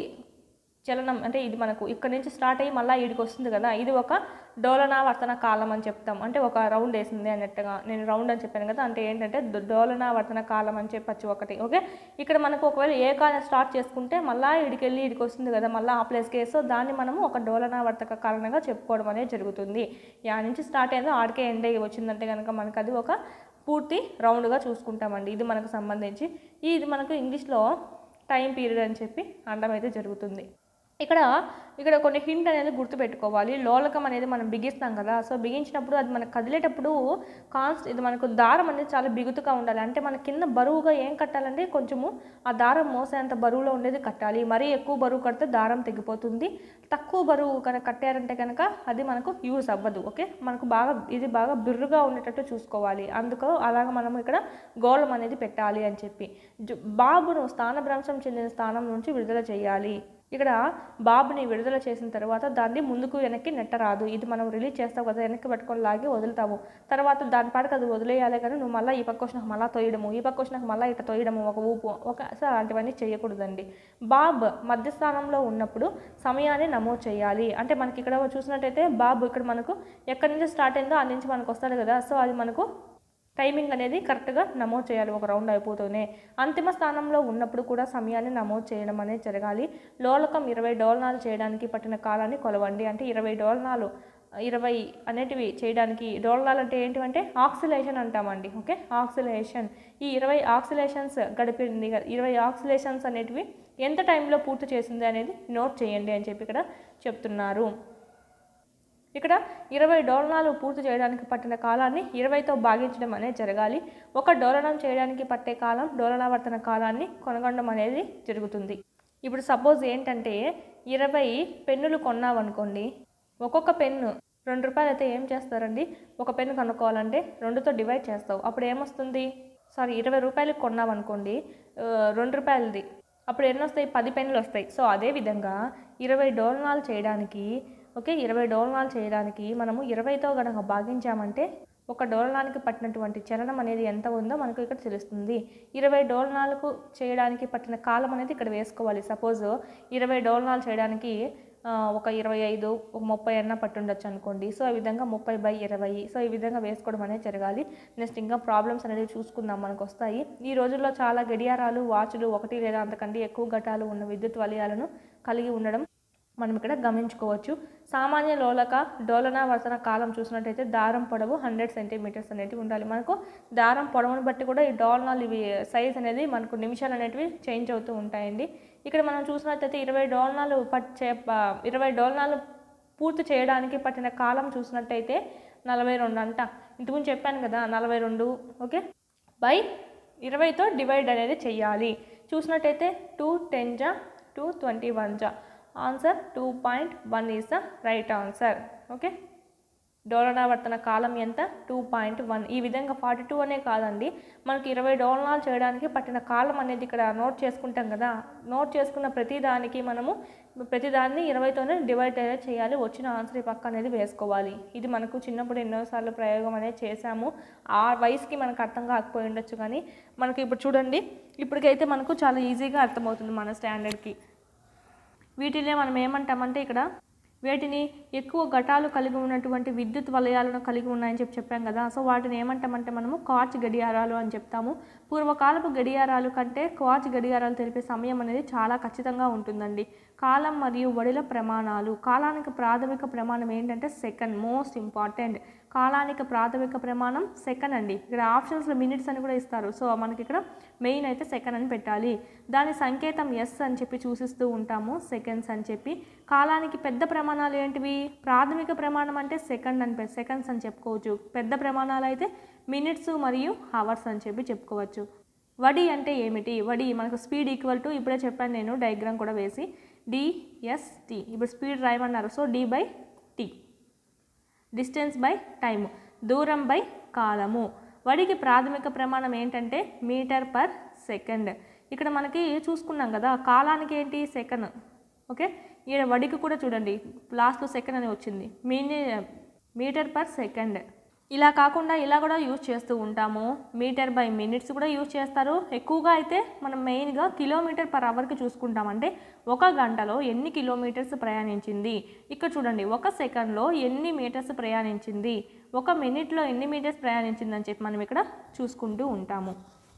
చలనం అంటే ఇది మనకు ఇక్కడ నుంచి స్టార్ట్ అయ్యి మళ్ళీ ఈడికి వస్తుంది కదా ఇది ఒక డోలనావర్తన కాలం అని చెప్తాం అంటే ఒక రౌండ్ వేసింది అన్నట్టుగా నేను రౌండ్ అని చెప్పాను కదా అంటే ఏంటంటే దో- డోలనావర్తన కాలం అని చెప్పచ్చు ఒకటి ఓకే ఇక్కడ మనకు ఒకవేళ ఏ కాలం స్టార్ట్ చేసుకుంటే మళ్ళీ ఇడికి వెళ్ళి ఇడికి వస్తుంది కదా మళ్ళీ ఆ ప్లేస్కి సో దాన్ని మనము ఒక డోలనావర్తక కాలంగా చెప్పుకోవడం అనేది జరుగుతుంది యా నుంచి స్టార్ట్ అయిందో ఆడికే ఎండ్ అయ్యి వచ్చిందంటే కనుక మనకు అది ఒక పూర్తి రౌండ్గా చూసుకుంటామండి ఇది మనకు సంబంధించి ఇది మనకు ఇంగ్లీష్లో టైం పీరియడ్ అని చెప్పి అనడం అయితే జరుగుతుంది ఇక్కడ ఇక్కడ కొన్ని హింట్ అనేది గుర్తుపెట్టుకోవాలి లోలకం అనేది మనం బిగిస్తాం కదా సో బిగించినప్పుడు అది మనకు కదిలేటప్పుడు కాన్స్ట్ ఇది మనకు దారం అనేది చాలా బిగుతుగా ఉండాలి అంటే మన కింద బరువుగా ఏం కట్టాలంటే కొంచెము ఆ దారం మోసేంత బరువులో ఉండేది కట్టాలి మరీ ఎక్కువ బరువు కడితే దారం తెగిపోతుంది తక్కువ బరువు కనుక కట్టారంటే కనుక అది మనకు యూజ్ అవ్వదు ఓకే మనకు బాగా ఇది బాగా బిర్రుగా ఉండేటట్టు చూసుకోవాలి అందుకు అలాగ మనం ఇక్కడ గోళం అనేది పెట్టాలి అని చెప్పి జు- బాబును స్థానభ్రంశం చెందిన స్థానం నుంచి విడుదల చేయాలి ఇక్కడ బాబుని విడుదల చేసిన తర్వాత దాన్ని ముందుకు వెనక్కి నెట్టరాదు ఇది మనం రిలీజ్ చేస్తావు కదా వెనక్కి పట్టుకొని లాగి వదులుతాము తర్వాత దాని పాటికి అది వదిలేయాలి కానీ నువ్వు మళ్ళీ ఈ పక్క వచ్చినాక మళ్ళీ తొయ్యడము ఈ పక్క వచ్చినాక మళ్ళీ ఇట్లా తొయ్యడము ఒక ఊపు ఒక సో అలాంటివన్నీ చేయకూడదండి బాబ్ మధ్యస్థానంలో ఉన్నప్పుడు సమయాన్ని నమోదు చేయాలి అంటే మనకి ఇక్కడ చూసినట్టయితే బాబు ఇక్కడ మనకు ఎక్కడి నుంచి స్టార్ట్ అయిందో ఆ నుంచి మనకు వస్తాడు కదా సో అది మనకు టైమింగ్ అనేది కరెక్ట్గా నమోదు చేయాలి ఒక రౌండ్ అయిపోతూనే అంతిమ స్థానంలో ఉన్నప్పుడు కూడా సమయాన్ని నమోదు చేయడం అనేది జరగాలి లోలకం ఇరవై డోలనాలు చేయడానికి పట్టిన కాలాన్ని కొలవండి అంటే ఇరవై డోలనాలు ఇరవై అనేటివి చేయడానికి డోలనాలు అంటే ఏంటివంటే ఆక్సిలేషన్ అంటామండి ఓకే ఆక్సిలేషన్ ఈ ఇరవై ఆక్సిలేషన్స్ గడిపింది కదా ఇరవై ఆక్సిలేషన్స్ అనేటివి ఎంత టైంలో పూర్తి చేసింది అనేది నోట్ చేయండి అని చెప్పి ఇక్కడ చెప్తున్నారు ఇక్కడ ఇరవై డోలనాలు పూర్తి చేయడానికి పట్టిన కాలాన్ని ఇరవైతో భాగించడం అనేది జరగాలి ఒక డోలనం చేయడానికి పట్టే కాలం డోలనావర్తన కాలాన్ని కొనగొనడం అనేది జరుగుతుంది ఇప్పుడు సపోజ్ ఏంటంటే ఇరవై పెన్నులు కొన్నామనుకోండి ఒక్కొక్క పెన్ను రెండు రూపాయలు అయితే ఏం చేస్తారండి ఒక పెన్ను కనుక్కోవాలంటే రెండుతో డివైడ్ చేస్తావు అప్పుడు ఏమొస్తుంది సారీ ఇరవై రూపాయలకి కొన్నామనుకోండి ఆ, రెండు రూపాయలది అప్పుడు ఎన్ని వస్తాయి పది పెన్నులు వస్తాయి సో అదే విధంగా ఇరవై డోలనాలు చేయడానికి ఓకే ఇరవై డోలనాలు చేయడానికి మనము ఇరవైతో గనక భాగించామంటే ఒక డోలనానికి పట్టినటువంటి చలనం అనేది ఎంత ఉందో మనకు ఇక్కడ తెలుస్తుంది ఇరవై డోలనాలకు చేయడానికి పట్టిన కాలం అనేది ఇక్కడ వేసుకోవాలి సపోజ్ ఇరవై డోలనాలు చేయడానికి ఆ, ఒక ఇరవై ఐదు ఒక ముప్పై అన్న పట్టుండొచ్చు అనుకోండి సో ఈ విధంగా ముప్పై బై ఇరవై సో ఈ విధంగా వేసుకోవడం అనేది జరగాలి నెక్స్ట్ ఇంకా ప్రాబ్లమ్స్ అనేది చూసుకుందాం మనకు వస్తాయి ఈ రోజుల్లో చాలా గడియారాలు వాచులు ఒకటి లేదా అంతకంటే ఎక్కువ ఘటాలు ఉన్న విద్యుత్ వలయాలను కలిగి ఉండడం మనం ఇక్కడ గమనించుకోవచ్చు సామాన్య లోలక డోలన వర్తన కాలం చూసినట్టయితే దారం పొడవు హండ్రెడ్ సెంటీమీటర్స్ అనేటివి ఉండాలి మనకు దారం పొడవును బట్టి కూడా ఈ డోలనాలు ఇవి సైజ్ అనేది మనకు నిమిషాలు అనేటివి చేంజ్ అవుతూ ఉంటాయండి ఇక్కడ మనం చూసినట్టయితే ఇరవై డోలనాలు పట్ చే ప- ఇరవై డోలనాలు పూర్తి చేయడానికి పట్టిన కాలం చూసినట్టయితే నలభై రెండు అంట ఇంతకుముందు చెప్పాను కదా నలభై రెండు ఓకే బై ఇరవైతో డివైడ్ అనేది చెయ్యాలి చూసినట్టయితే టూ టెన్ జా టూ ట్వంటీ వన్ జా answer two point one is the right answer okay డోలనావర్తన కాలం ఎంత టూ పాయింట్ వన్ ఈ విధంగా ఫార్టీ టూ అనే కాదండి మనకి ఇరవై డోలనాలు చేయడానికి పట్టిన కాలం అనేది ఇక్కడ నోట్ చేసుకుంటాం కదా నోట్ చేసుకున్న ప్రతి దానికి మనము ప్రతిదాన్ని ఇరవైతోనే డివైడ్ అనేది చేయాలి వచ్చిన ఆన్సర్ ఈ పక్క అనేది వేసుకోవాలి ఇది మనకు చిన్నప్పుడు ఎన్నోసార్లు ప్రయోగం అనేది చేశాము ఆ వయసుకి మనకు అర్థం కాకపోయి ఉండొచ్చు కానీ మనకి ఇప్పుడు చూడండి ఇప్పటికైతే మనకు చాలా ఈజీగా అర్థమవుతుంది మన స్టాండర్డ్కి వీటినే మనం ఏమంటామంటే ఇక్కడ వీటిని ఎక్కువ ఘటాలు కలిగి ఉన్నటువంటి విద్యుత్ వలయాలను కలిగి ఉన్నాయని చెప్పి చెప్పాం కదా సో వాటిని ఏమంటామంటే మనము క్వార్ట్జ్ గడియారాలు అని చెప్తాము పూర్వకాలపు గడియారాలు కంటే క్వార్ట్జ్ గడియారాలు తెలిపే సమయం అనేది చాలా ఖచ్చితంగా ఉంటుందండి కాలం మరియు వడిల ప్రమాణాలు కాలానికి ప్రాథమిక ప్రమాణం ఏంటంటే సెకండ్ మోస్ట్ ఇంపార్టెంట్ కాలానికి ప్రాథమిక ప్రమాణం సెకండ్ అండి ఇక్కడ ఆప్షన్స్లో మినిట్స్ అని కూడా ఇస్తారు సో మనకి ఇక్కడ మెయిన్ అయితే సెకండ్ అని పెట్టాలి దాని సంకేతం ఎస్ అని చెప్పి చూసిస్తూ ఉంటాము సెకండ్స్ అని చెప్పి కాలానికి పెద్ద ప్రమాణాలు ఏంటివి ప్రాథమిక ప్రమాణం అంటే సెకండ్ అని సెకండ్స్ అని చెప్పుకోవచ్చు పెద్ద ప్రమాణాలు అయితే మినిట్స్ మరియు హవర్స్ అని చెప్పి చెప్పుకోవచ్చు వడి అంటే ఏమిటి వడి మనకు స్పీడ్ ఈక్వల్ టు ఇప్పుడే చెప్పాను నేను డయాగ్రామ్ కూడా వేసి డిఎస్టి ఇప్పుడు స్పీడ్ రాయమన్నారు so D by T distance by time దూరం బై కాలము వడికి ప్రాథమిక ప్రమాణం ఏంటంటే మీటర్ పర్ సెకండ్ ఇక్కడ మనకి చూసుకున్నాం కదా కాలానికి ఏంటి సెకండ్ ఓకే ఈడ వడికి కూడా చూడండి లాస్ట్లో సెకండ్ అని వచ్చింది మీని మీటర్ పర్ సెకండ్ ఇలా కాకుండా ఇలా కూడా యూజ్ చేస్తూ ఉంటాము మీటర్ బై మినిట్స్ కూడా యూజ్ చేస్తారు ఎక్కువగా అయితే మనం మెయిన్గా కిలోమీటర్ పర్ అవర్కి చూసుకుంటాం అంటే ఒక గంటలో ఎన్ని కిలోమీటర్స్ ప్రయాణించింది ఇక్కడ చూడండి ఒక సెకండ్లో ఎన్ని మీటర్స్ ప్రయాణించింది ఒక మినిట్లో ఎన్ని మీటర్స్ ప్రయాణించిందని చెప్పి మనం ఇక్కడ చూసుకుంటూ ఉంటాము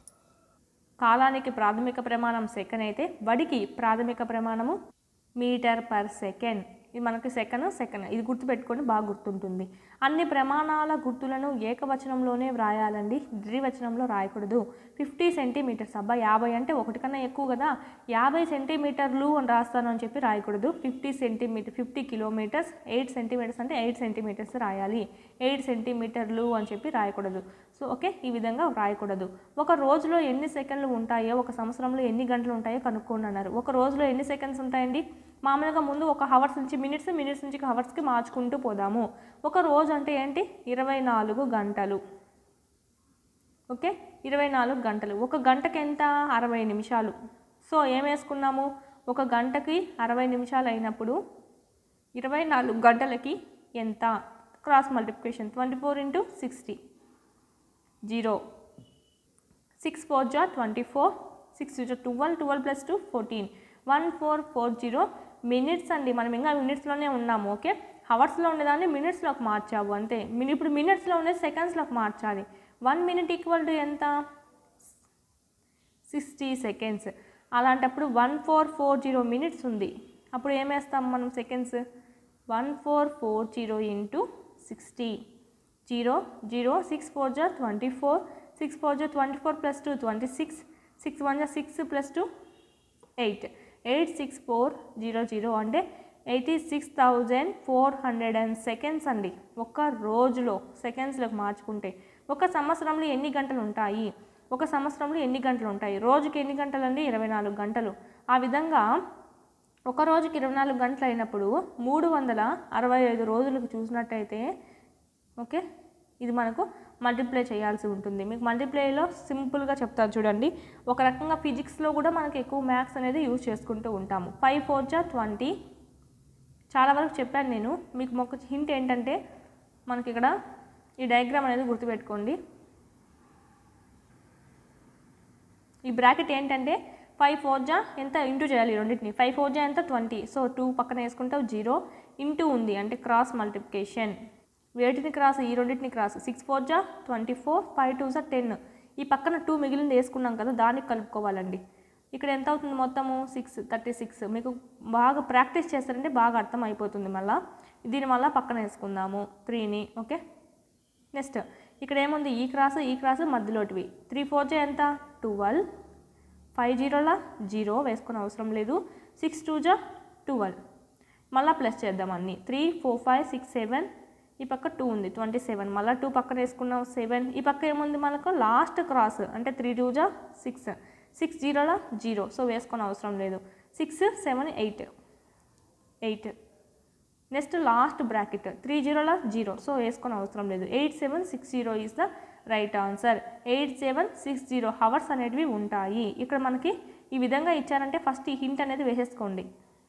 కాలానికి ప్రాథమిక ప్రమాణం సెకండ్ అయితే వడికి ప్రాథమిక ప్రమాణము మీటర్ పర్ సెకండ్ ఇది మనకి సెకండ్ సెకండ్ ఇది గుర్తుపెట్టుకొని బాగా గుర్తుంటుంది అన్ని ప్రమాణాల గుర్తులను ఏకవచనంలోనే వ్రాయాలండి ద్వివచనంలో రాయకూడదు ఫిఫ్టీ సెంటీమీటర్స్ అబ్బా యాభై అంటే ఒకటి కన్నా ఎక్కువ కదా యాభై సెంటీమీటర్లు అని రాస్తాను అని చెప్పి రాయకూడదు fifty centimetre fifty kilometres eight centimetres అంటే ఎయిట్ సెంటీమీటర్స్ రాయాలి ఎయిట్ సెంటీమీటర్లు అని చెప్పి రాయకూడదు సో ఓకే ఈ విధంగా రాయకూడదు ఒక రోజులో ఎన్ని సెకండ్లు ఉంటాయో ఒక సంవత్సరంలో ఎన్ని గంటలు ఉంటాయో కనుక్కోండి అన్నారు ఒక రోజులో ఎన్ని సెకండ్స్ ఉంటాయండి మామూలుగా ముందు ఒక హవర్స్ నుంచి మినిట్స్ మినిట్స్ నుంచి హవర్స్కి మార్చుకుంటూ పోదాము ఒక రోజు అంటే ఏంటి ఇరవై నాలుగు గంటలు ఓకే ఇరవై నాలుగు గంటలు ఒక గంటకి ఎంత అరవై నిమిషాలు సో ఏం వేసుకున్నాము ఒక గంటకి అరవై నిమిషాలు అయినప్పుడు ఇరవై నాలుగు గంటలకి ఎంత cross multiplication twenty four into sixty zero six four జా ట్వంటీ ఫోర్ సిక్స్ జా twelve twelve plus two fourteen one four four zero minutes అండి మనం ఇంకా మినిట్స్లోనే ఉన్నాము ఓకే హవర్స్లో ఉండేదాన్ని మినిట్స్లోకి మార్చావు అంతే మిని ఇప్పుడు మినిట్స్లో ఉండేది సెకండ్స్లోకి మార్చాలి వన్ మినిట్ ఈక్వల్ టు ఎంత సిక్స్టీ సెకండ్స్ అలాంటప్పుడు one four four zero minutes ఉంది అప్పుడు ఏం వేస్తాం మనం seconds one four four zero into sixty zero zero six four జా ట్వంటీ ఫోర్ సిక్స్ ఫోర్ జా twenty four plus two twenty six six one జా six plus two eight eight six four zero zero అంటే eighty six thousand four hundred and seconds అండి ఒక్క రోజులో సెకండ్స్లోకి మార్చుకుంటే ఒక సంవత్సరంలో ఎన్ని గంటలు ఉంటాయి ఒక సంవత్సరంలో ఎన్ని గంటలు ఉంటాయి రోజుకి ఎన్ని గంటలు అండి ఇరవై నాలుగు గంటలు ఆ విధంగా ఒక రోజుకి ఇరవై నాలుగు గంటలు అయినప్పుడు మూడు వందల అరవై ఐదు రోజులకు చూసినట్టయితే ఓకే ఇది మనకు మల్టిప్లై చేయాల్సి ఉంటుంది మీకు మల్టిప్లైలో సింపుల్గా చెప్తాను చూడండి ఒక రకంగా ఫిజిక్స్లో కూడా మనకి ఎక్కువ మ్యాథ్స్ అనేది యూజ్ చేసుకుంటూ ఉంటాము ఫైవ్ ఫోర్ జా ట్వంటీ చాలా వరకు చెప్పాను నేను మీకు ఒక హింట్ ఏంటంటే మనకి ఇక్కడ ఈ డయాగ్రామ్ అనేది గుర్తుపెట్టుకోండి ఈ బ్రాకెట్ ఏంటంటే ఫైవ్ ఫోర్ జా ఎంత ఇంటూ చేయాలి ఈ రెండింటిని ఫైవ్ ఫోర్ జా ఎంత ట్వంటీ సో టూ పక్కన వేసుకుంటావు జీరో ఇంటూ ఉంది అంటే క్రాస్ మల్టిప్లికేషన్ వేటిని క్రాస్ ఈ రెండింటిని క్రాస్ సిక్స్ ఫోర్ జా ట్వంటీ ఫోర్ ఫైవ్ టూ జా టెన్ ఈ పక్కన టూ మిగిలింది వేసుకున్నాం కదా దానికి కలుపుకోవాలండి ఇక్కడ ఎంత అవుతుంది మొత్తము సిక్స్ థర్టీ సిక్స్ మీకు బాగా ప్రాక్టీస్ చేస్తారంటే బాగా అర్థం అయిపోతుంది మళ్ళీ దీని వల్ల పక్కన వేసుకుందాము త్రీని ఓకే నెక్స్ట్ ఇక్కడ ఏముంది ఈ క్రాస్ ఈ క్రాస్ మధ్యలోటివి త్రీ ఫోర్ జా ఎంత ట్వెల్వ్ ఫైవ్ జీరోలా జీరో వేసుకునే అవసరం లేదు సిక్స్ టూ జా ట్వెల్వ్ మళ్ళీ ప్లస్ చేద్దాం అన్ని three four five six seven ఈ పక్క టూ ఉంది ట్వంటీ సెవెన్ మళ్ళీ టూ పక్కన వేసుకున్నాం సెవెన్ ఈ పక్క ఏముంది మనకు లాస్ట్ క్రాస్ అంటే త్రీ టూ జా సిక్స్ సిక్స్ జీరోలా జీరో సో వేసుకునే అవసరం లేదు six seven eight eight next last bracket three జీరోలా జీరో సో వేసుకొని అవసరం లేదు eight seven six zero is the right answer eight seven six zero hours అనేటివి ఉంటాయి ఇక్కడ మనకి ఈ విధంగా ఇచ్చారంటే ఫస్ట్ ఈ హింట్ అనేది వేసేసుకోండి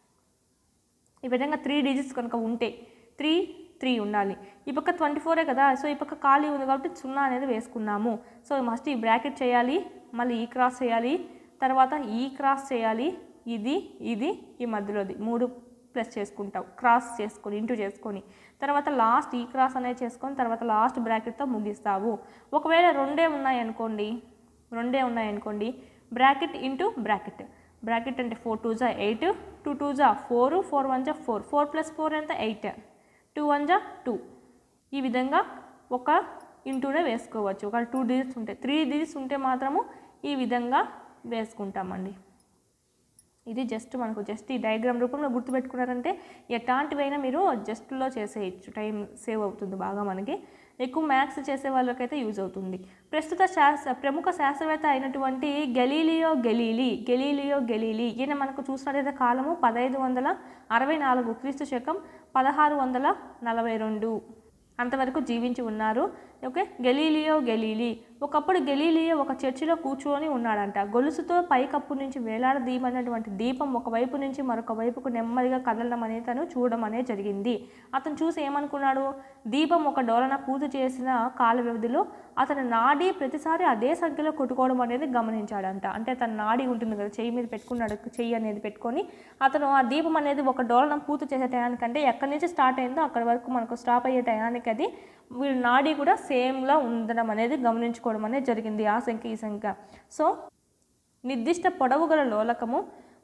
ఈ విధంగా త్రీ డిజిట్స్ కనుక ఉంటే త్రీ త్రీ ఉండాలి ఈ పక్క ట్వంటీ ఫోరే కదా సో ఈ పక్క ఖాళీ ఉంది కాబట్టి సున్నా అనేది వేసుకున్నాము సో మస్ట్ ఈ బ్రాకెట్ చేయాలి మళ్ళీ ఈ క్రాస్ చేయాలి తర్వాత ఈ క్రాస్ చేయాలి ఇది ఇది ఈ మధ్యలోది మూడు ప్లస్ చేసుకుంటావు క్రాస్ చేసుకొని ఇంటూ చేసుకొని తర్వాత లాస్ట్ ఈ క్రాస్ అనేది చేసుకొని తర్వాత లాస్ట్ బ్రాకెట్తో ముగిస్తావు ఒకవేళ రెండే ఉన్నాయి అనుకోండి రెండే ఉన్నాయి అనుకోండి బ్రాకెట్ ఇంటూ బ్రాకెట్ బ్రాకెట్ అంటే ఫోర్ టూ జా ఎయిట్ టూ టూ జా ఫోర్ ఫోర్ వన్ జా ఫోర్ ఫోర్ ప్లస్ ఫోర్ ఎంత ఎయిట్ టూ వన్ జా టూ ఈ విధంగా ఒక ఇంటూనే వేసుకోవచ్చు ఒక టూ డిజిట్స్ ఉంటాయి త్రీ డిజిట్స్ ఉంటే మాత్రము ఈ విధంగా వేసుకుంటామండి ఇది జస్ట్ మనకు జస్ట్ ఈ డయాగ్రామ్ రూపంలో గుర్తుపెట్టుకున్నారంటే ఎట్లాంటివైనా మీరు జస్ట్లో చేసేయచ్చు టైం సేవ్ అవుతుంది బాగా మనకి ఎక్కువ మ్యాథ్స్ చేసే వాళ్ళకైతే యూజ్ అవుతుంది ప్రస్తుత శాస్త్ర ప్రముఖ శాస్త్రవేత్త అయినటువంటి గెలీలియో గెలీలి గెలీలియో గెలీలి ఈయన మనకు చూసినట్లయితే కాలము పదహైదు వందల అరవై నాలుగు క్రీస్తు శకం పదహారు వందల నలభై రెండు అంతవరకు జీవించి ఉన్నారు ఓకే గెలీలియో గెలీలి ఒకప్పుడు గెలీలియో ఒక చర్చిలో కూర్చొని ఉన్నాడంట గొలుసుతో పైకప్పు నుంచి వేలాడదీయమన్నటువంటి దీపం ఒకవైపు నుంచి మరొక వైపుకు నెమ్మదిగా కదలడం అనేది తను చూడడం అనేది జరిగింది అతను చూసి ఏమనుకున్నాడు దీపం ఒక డోలన పూర్తి చేసిన కాల వ్యవధిలో అతని నాడి ప్రతిసారి అదే సంఖ్యలో కొట్టుకోవడం అనేది గమనించాడంట అంటే తన నాడి ఉంటుంది కదా చెయ్యి మీద పెట్టుకున్నాడు చెయ్యి అనేది పెట్టుకొని అతను ఆ దీపం అనేది ఒక డోలనం పూర్తి చేసే టయానికంటే ఎక్కడి నుంచి స్టార్ట్ అయిందో అక్కడి వరకు మనకు స్టాప్ అయ్యే టయానికి అది వీళ్ళ నాడి కూడా సేమ్లా ఉండడం అనేది గమనించుకోవడం అనేది జరిగింది ఆ సంఖ్య ఈ సంఖ్య సో నిర్దిష్ట పొడవు గల లోలకము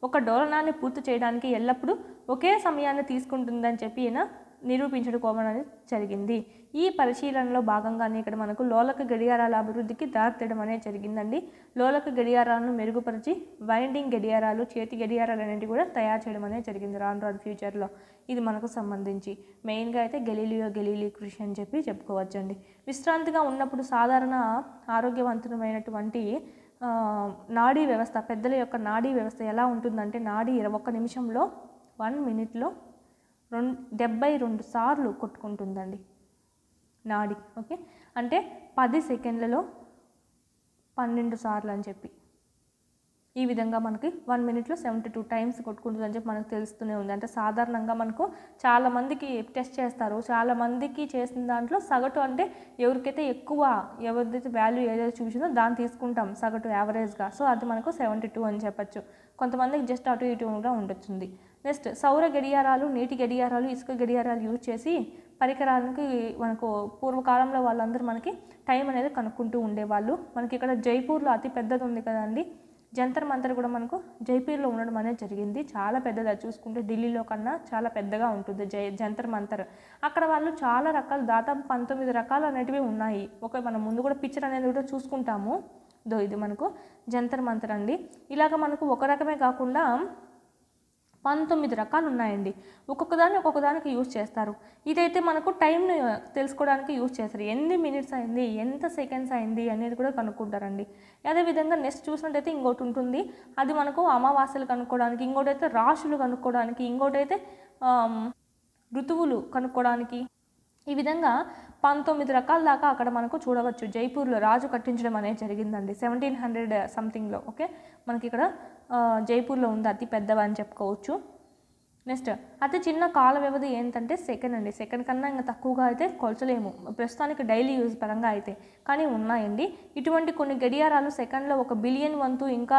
ఒక డోలనాన్ని పూర్తి చేయడానికి ఎల్లప్పుడూ ఒకే సమయాన్ని తీసుకుంటుందని చెప్పి ఈయన నిరూపించడం అనేది జరిగింది ఈ పరిశీలనలో భాగంగానే ఇక్కడ మనకు లోలక గడియారాల అభివృద్ధికి దారితీయడం అనేది జరిగిందండి లోలక గడియారాలను మెరుగుపరిచి వైండింగ్ గడియారాలు చేతి గడియారాలు అనేవి కూడా తయారు చేయడం అనేది జరిగింది రాను రాను ఫ్యూచర్లో ఇది మనకు సంబంధించి మెయిన్గా అయితే గెలీలియో గెలీలి కృషి అని చెప్పి చెప్పుకోవచ్చండి విశ్రాంతిగా ఉన్నప్పుడు సాధారణ ఆరోగ్యవంతమైనటువంటి ఆ, నాడీ వ్యవస్థ పెద్దల యొక్క నాడీ వ్యవస్థ ఎలా ఉంటుందంటే నాడీ ఇరవై ఒక్క నిమిషంలో వన్ మినిట్లో రెండు డెబ్బై రెండు సార్లు కొట్టుకుంటుందండి నాడి ఓకే అంటే పది సెకండ్లలో పన్నెండు సార్లు అని చెప్పి ఈ విధంగా మనకి వన్ మినిట్లో సెవెంటీ టూ టైమ్స్ కొట్టుకుంటుంది అని చెప్పి మనకు తెలుస్తూనే ఉంది అంటే సాధారణంగా మనకు చాలా మందికి టెస్ట్ చేస్తారు చాలా మందికి చేసిన దాంట్లో సగటు అంటే ఎవరికైతే ఎక్కువ ఎవరిదైతే వాల్యూ ఏదైతే చూసిందో దాన్ని తీసుకుంటాం సగటు యావరేజ్గా సో అది మనకు సెవెంటీ టూ అని చెప్పచ్చు కొంతమందికి జస్ట్ అటు ఇటు కూడా ఉండొచ్చుంది నెక్స్ట్ సౌర గడియారాలు నీటి గడియారాలు ఇసుక గడియారాలు యూజ్ చేసి పరికరాలకి మనకు పూర్వకాలంలో వాళ్ళందరూ మనకి టైం అనేది కనుక్కుంటూ ఉండేవాళ్ళు మనకి ఇక్కడ జైపూర్లో అతి పెద్దది ఉంది కదండి జంతర్ మంతర్ కూడా మనకు జైపూర్లో ఉండడం అనేది జరిగింది చాలా పెద్దది అది చూసుకుంటే ఢిల్లీలో కన్నా చాలా పెద్దగా ఉంటుంది జై జంతర్ మంతర్ అక్కడ వాళ్ళు చాలా రకాలు దాదాపు పంతొమ్మిది రకాలు అనేటివి ఉన్నాయి ఒక మనం ముందు కూడా పిక్చర్ అనేది కూడా చూసుకుంటాము దో ఇది మనకు జంతర్ మంతర్ అండి ఇలాగ మనకు ఒక రకమే కాకుండా పంతొమ్మిది రకాలు ఉన్నాయండి ఒక్కొక్క దాన్ని ఒక్కొక్క దానికి యూజ్ చేస్తారు ఇదైతే మనకు టైంని తెలుసుకోవడానికి యూజ్ చేస్తారు ఎన్ని మినిట్స్ అయింది ఎంత సెకండ్స్ అయింది అనేది కూడా కనుక్కుంటారండి అదేవిధంగా నెక్స్ట్ చూసినట్టయితే ఇంకోటి ఉంటుంది అది మనకు అమావాస్యలు కనుక్కోవడానికి ఇంకోటి అయితే రాశులు కనుక్కోవడానికి ఇంకోటి అయితే ఆమ్, ఋతువులు కనుక్కోవడానికి ఈ విధంగా పంతొమ్మిది రకాల దాకా అక్కడ మనకు చూడవచ్చు జైపూర్లో రాజు కట్టించడం అనేది జరిగిందండి సెవెంటీన్ హండ్రెడ్ సంథింగ్లో ఓకే మనకి ఇక్కడ ఆ, జైపూర్లో ఉంది అతి పెద్దవి అని చెప్పుకోవచ్చు నెక్స్ట్ అతి చిన్న కాల వ్యవధి ఏంటంటే సెకండ్ అండి సెకండ్ కన్నా ఇంకా తక్కువగా అయితే కొలచలేము ప్రస్తుతానికి డైలీ యూజ్ పరంగా అయితే కానీ ఉన్నాయండి ఇటువంటి కొన్ని గడియారాలు సెకండ్లో ఒక బిలియన్ వంతు ఇంకా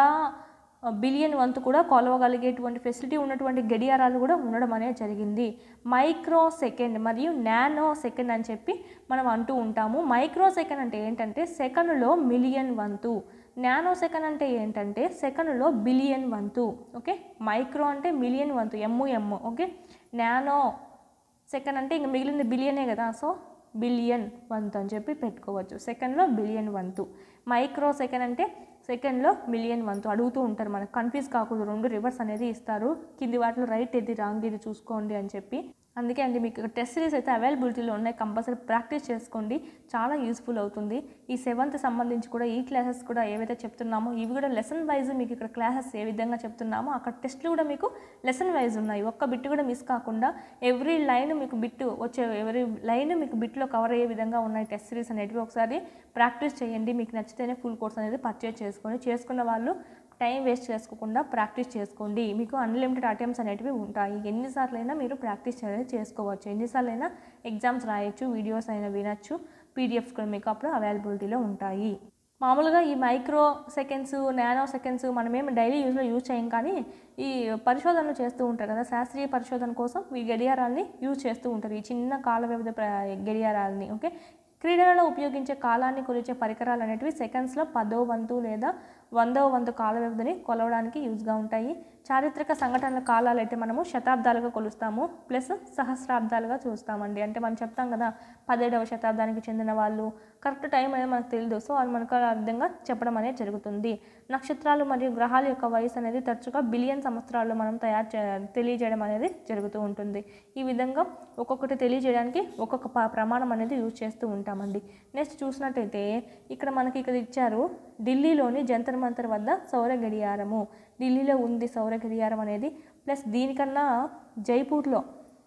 బిలియన్ వంతు కూడా కొలవగలిగేటువంటి ఫెసిలిటీ ఉన్నటువంటి గడియారాలు కూడా ఉండడం అనేది జరిగింది మైక్రో సెకండ్ మరియు నానో సెకండ్ అని చెప్పి మనం అంటూ ఉంటాము మైక్రో సెకండ్ అంటే ఏంటంటే సెకండ్లో మిలియన్ వంతు నానో సెకండ్ అంటే ఏంటంటే సెకండ్లో బిలియన్ వంతు ఓకే మైక్రో అంటే మిలియన్ వంతు ఎమ్ము ఎమ్ము ఓకే నానో సెకండ్ అంటే ఇంక మిగిలింది బిలియనే కదా సో బిలియన్ వంతు అని చెప్పి పెట్టుకోవచ్చు సెకండ్లో బిలియన్ వంతు మైక్రో సెకండ్ అంటే సెకండ్లో మిలియన్ వంతు అడుగుతూ ఉంటారు మనకు కన్ఫ్యూజ్ కాకూడదు రెండు రివర్స్ అనేది ఇస్తారు కింది వాటిలో రైట్ ఇది రాంగ్ ఇది చూసుకోండి అని చెప్పి అందుకే అండి మీకు టెస్ట్ సిరీస్ అయితే అవైలబిలిటీలో ఉన్నాయి కంపల్సరీ ప్రాక్టీస్ చేసుకోండి చాలా యూస్ఫుల్ అవుతుంది ఈ సెవెంత్ సంబంధించి కూడా ఈ క్లాసెస్ కూడా ఏవైతే చెప్తున్నామో ఇవి కూడా లెసన్ వైజ్ మీకు ఇక్కడ క్లాసెస్ ఏ విధంగా చెప్తున్నామో అక్కడ టెస్ట్లు కూడా మీకు లెసన్ వైజ్ ఉన్నాయి ఒక్క బిట్ కూడా మిస్ కాకుండా ఎవ్రీ లైన్ మీకు బిట్ వచ్చే ఎవరి లైన్ మీకు బిట్లో కవర్ అయ్యే విధంగా ఉన్నాయి టెస్ట్ సిరీస్ అనేటివి ఒకసారి ప్రాక్టీస్ చేయండి మీకు నచ్చితేనే ఫుల్ కోర్స్ అనేది పర్చేజ్ చేసుకోండి చేసుకున్న వాళ్ళు టైం వేస్ట్ చేసుకోకుండా ప్రాక్టీస్ చేసుకోండి మీకు అన్లిమిటెడ్ అటెంప్ట్స్ అనేటివి ఉంటాయి ఎన్నిసార్లు అయినా మీరు ప్రాక్టీస్ అనేది చేసుకోవచ్చు ఎన్నిసార్లు అయినా ఎగ్జామ్స్ రాయొచ్చు వీడియోస్ అయినా వినొచ్చు పీడిఎఫ్స్ కూడా మీకు అప్పుడు అవైలబిలిటీలో ఉంటాయి మామూలుగా ఈ మైక్రో సెకండ్స్ నానో సెకండ్స్ మనమేమి డైలీ యూజ్లో యూజ్ చేయం కానీ ఈ పరిశోధనలు చేస్తూ ఉంటారు కదా శాస్త్రీయ పరిశోధన కోసం ఈ గడియారాల్ని యూజ్ చేస్తూ ఉంటారు ఈ చిన్న కాల వ్యవధి ప్ర- గడియారాలని ఓకే క్రీడలలో ఉపయోగించే కాలాన్ని కొలిచే పరికరాలు అనేటివి సెకండ్స్లో పదో వంతు లేదా వందో వంతు కాల వ్యవధిని కొలవడానికి యూజ్గా ఉంటాయి చారిత్రక సంఘటనల కాలాలు అయితే మనము శతాబ్దాలుగా కొలుస్తాము ప్లస్ సహస్రాబ్దాలుగా చూస్తామండి అంటే మనం చెప్తాం కదా పదిహేడవ శతాబ్దానికి చెందిన వాళ్ళు కరెక్ట్ టైం అనేది మనకు తెలియదు సో అది మనకు ఆ విధంగా చెప్పడం అనేది జరుగుతుంది నక్షత్రాలు మరియు గ్రహాల యొక్క వయసు అనేది తరచుగా బిలియన్ సంవత్సరాల్లో మనం తయారు చే తెలియజేయడం అనేది జరుగుతూ ఉంటుంది ఈ విధంగా ఒక్కొక్కటి తెలియజేయడానికి ఒక్కొక్క ప- ప్రమాణం అనేది యూజ్ చేస్తూ ఉంటామండి నెక్స్ట్ చూసినట్టయితే ఇక్కడ మనకి ఇక్కడ ఇచ్చారు ఢిల్లీలోని జంతర్ మంతర్ వద్ద సౌర గడియారము ఢిల్లీలో ఉంది సౌర గడియారం అనేది ప్లస్ దీనికన్నా జైపూర్లో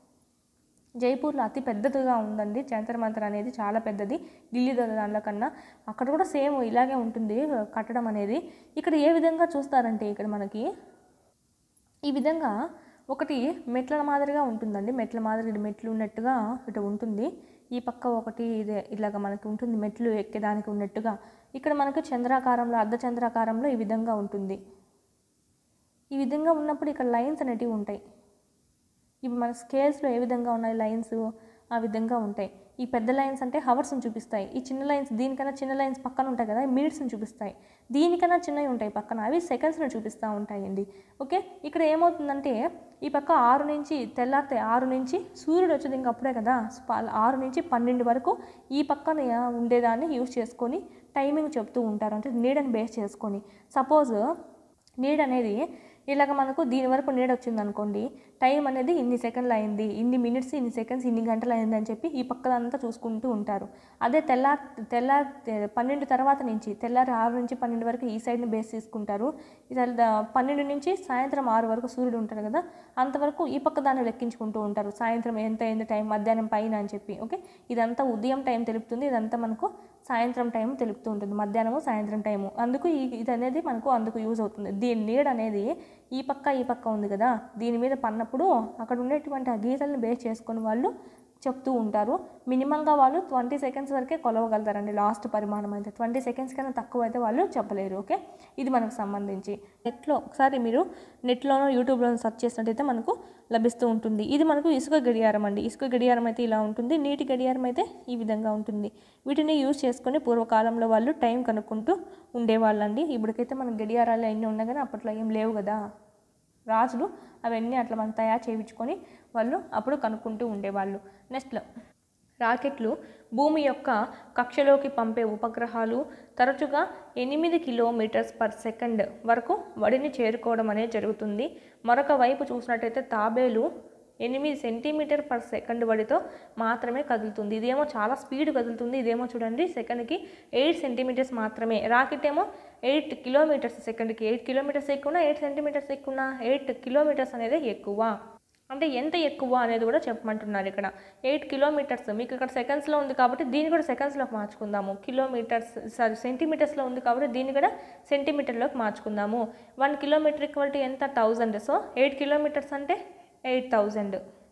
జైపూర్లో అతి పెద్దదిగా ఉందండి జంతర్ మంతర్ అనేది చాలా పెద్దది ఢిల్లీ దానిలో కన్నా అక్కడ కూడా సేమ్ ఇలాగే ఉంటుంది కట్టడం అనేది ఇక్కడ ఏ విధంగా చూస్తారంటే ఇక్కడ మనకి ఈ విధంగా ఒకటి మెట్ల మాదిరిగా ఉంటుందండి మెట్ల మాదిరి ఇటు మెట్లు ఉన్నట్టుగా ఇటు ఉంటుంది ఈ పక్క ఒకటి ఇదే ఇలాగ మనకి ఉంటుంది మెట్లు ఎక్కేదానికి ఉన్నట్టుగా ఇక్కడ మనకు చంద్రాకారంలో అర్ధ చంద్రాకారంలో ఈ విధంగా ఉంటుంది ఈ విధంగా ఉన్నప్పుడు ఇక్కడ లైన్స్ అనేటివి ఉంటాయి ఇవి మన స్కేల్స్లో ఏ విధంగా ఉన్నాయి లైన్స్ ఆ విధంగా ఉంటాయి ఈ పెద్ద లైన్స్ అంటే హవర్స్ని చూపిస్తాయి ఈ చిన్న లైన్స్ దీనికన్నా చిన్న లైన్స్ పక్కన ఉంటాయి కదా మినిట్స్ని చూపిస్తాయి దీనికన్నా చిన్నవి ఉంటాయి పక్కన అవి సెకండ్స్ని చూపిస్తూ ఉంటాయండి ఓకే ఇక్కడ ఏమవుతుందంటే ఈ పక్క ఆరు నుంచి తెల్లారితే ఆరు నుంచి సూర్యుడు వచ్చేది ఇంక అప్పుడే కదా ప- ఆరు నుంచి పన్నెండు వరకు ఈ పక్కన ఉండేదాన్ని యూజ్ చేసుకొని టైమింగ్ చెప్తూ ఉంటారు అంటే నీడని బేస్ చేసుకొని సపోజ్ నీడ్ అనేది ఇలాగ మనకు దీని వరకు నీడ్ వచ్చింది అనుకోండి టైం అనేది ఇన్ని సెకండ్లు అయింది ఇన్ని మినిట్స్ ఇన్ని సెకండ్స్ ఇన్ని గంటలు అయింది అని చెప్పి ఈ పక్కదంతా చూసుకుంటూ ఉంటారు అదే తెల్లారి తెల్లారి పన్నెండు తర్వాత నుంచి తెల్లారి ఆరు నుంచి పన్నెండు వరకు ఈ సైడ్ని బేస్ తీసుకుంటారు ఇది పన్నెండు నుంచి సాయంత్రం ఆరు వరకు సూర్యుడు ఉంటారు కదా అంతవరకు ఈ పక్క దాన్ని లెక్కించుకుంటూ ఉంటారు సాయంత్రం ఎంత అయింది టైం మధ్యాహ్నం పైన అని చెప్పి ఓకే ఇదంతా ఉదయం టైం తెలుపుతుంది ఇదంతా మనకు సాయంత్రం టైం తెలుపుతూ ఉంటుంది మధ్యాహ్నము సాయంత్రం టైము అందుకు ఈ ఇది అనేది మనకు అందుకు యూజ్ అవుతుంది దీని నీడ్ అనేది ఈ పక్క ఈ పక్క ఉంది కదా దీని మీద పన్నప్పుడు అక్కడ ఉండేటువంటి ఆ గీతల్ని బేస్ చేసుకొని వాళ్ళు చెప్తూ ఉంటారు మినిమంగా వాళ్ళు ట్వంటీ సెకండ్స్ వరకే కొలవగలుగుతారండి లాస్ట్ పరిమాణం అయితే ట్వంటీ సెకండ్స్ కన్నా తక్కువ అయితే వాళ్ళు చెప్పలేరు ఓకే ఇది మనకు సంబంధించి నెట్లో ఒకసారి మీరు నెట్లోనో యూట్యూబ్లోనో సెర్చ్ చేసినట్టయితే మనకు లభిస్తూ ఉంటుంది ఇది మనకు ఇసుక గడియారం అండి ఇసుక గడియారం అయితే ఇలా ఉంటుంది నీటి గడియారం అయితే ఈ విధంగా ఉంటుంది వీటిని యూజ్ చేసుకొని పూర్వకాలంలో వాళ్ళు టైం కనుక్కుంటూ ఉండేవాళ్ళండి ఇప్పటికైతే మన గడియారాలు అన్నీ ఉన్నాయి కానీ అప్పట్లో ఏం లేవు కదా రాజులు అవన్నీ అట్లా మనం తయారు చేయించుకొని వాళ్ళు అప్పుడు కనుక్కుంటూ ఉండేవాళ్ళు నెక్స్ట్లో రాకెట్లు భూమి యొక్క కక్షలోకి పంపే ఉపగ్రహాలు తరచుగా ఎనిమిది కిలోమీటర్స్ పర్ సెకండ్ వరకు వడిని చేరుకోవడం అనేది జరుగుతుంది మరొక వైపు చూసినట్టయితే తాబేలు ఎనిమిది సెంటీమీటర్ పర్ సెకండ్ వడితో మాత్రమే కదులుతుంది ఇదేమో చాలా స్పీడ్ కదులుతుంది ఇదేమో చూడండి సెకండ్కి ఎయిట్ సెంటీమీటర్స్ మాత్రమే రాకెట్ ఏమో ఎయిట్ కిలోమీటర్స్ సెకండ్కి ఎయిట్ కిలోమీటర్స్ ఎక్కువ ఎయిట్ సెంటీమీటర్స్ ఎక్కువ ఎయిట్ కిలోమీటర్స్ అనేది ఎక్కువ అంటే ఎంత ఎక్కువ అనేది కూడా చెప్పమంటున్నారు ఇక్కడ ఎయిట్ కిలోమీటర్స్ మీకు ఇక్కడ సెకండ్స్లో ఉంది కాబట్టి దీన్ని కూడా సెకండ్స్లోకి మార్చుకుందాము కిలోమీటర్స్ సారీ సెంటీమీటర్స్లో ఉంది కాబట్టి దీన్ని కూడా సెంటీమీటర్లోకి మార్చుకుందాము వన్ కిలోమీటర్ ఈక్వల్ టు ఎంత థౌజండ్ సో ఎయిట్ కిలోమీటర్స్ అంటే ఎయిట్ థౌజండ్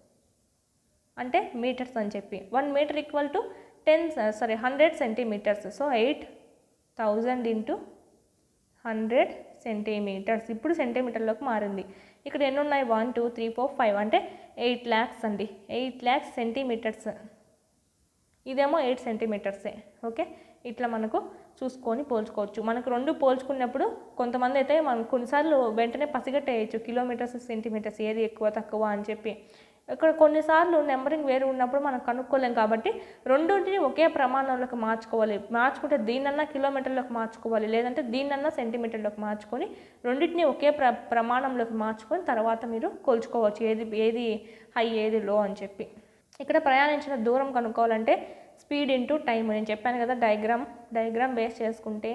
అంటే మీటర్స్ అని చెప్పి one metre equal to ten sorry hundred centimetres so eight thousand into hundred centimetres ఇప్పుడు సెంటీమీటర్లోకి మారింది ఇక్కడ ఎన్ని ఉన్నాయి one two three four five అంటే ఎయిట్ ల్యాక్స్ అండి ఎయిట్ ల్యాక్స్ సెంటీమీటర్స్ ఇదేమో ఎయిట్ సెంటీమీటర్సే ఓకే ఇట్లా మనకు చూసుకొని పోల్చుకోవచ్చు మనకు రెండు పోల్చుకున్నప్పుడు కొంతమంది అయితే మనం కొన్నిసార్లు వెంటనే పసిగట్టేయచ్చు కిలోమీటర్స్ సెంటీమీటర్స్ ఏది ఎక్కువ తక్కువ అని చెప్పి ఇక్కడ కొన్నిసార్లు నెంబరింగ్ వేరు ఉన్నప్పుడు మనం కనుక్కోలేం కాబట్టి రెండింటిని ఒకే ప్రమాణంలోకి మార్చుకోవాలి మార్చుకుంటే దీన్నన్నా కిలోమీటర్లోకి మార్చుకోవాలి లేదంటే దీన్నన్నా సెంటీమీటర్లోకి మార్చుకొని రెండింటిని ఒకే ప్ర ప్రమాణంలోకి మార్చుకొని తర్వాత మీరు కొలుచుకోవచ్చు ఏది ఏది హై ఏది లో అని చెప్పి ఇక్కడ ప్రయాణించిన దూరం కనుక్కోవాలంటే స్పీడ్ ఇంటూ టైం నేను చెప్పాను కదా డయాగ్రామ్ డయాగ్రామ్ బేస్ చేసుకుంటే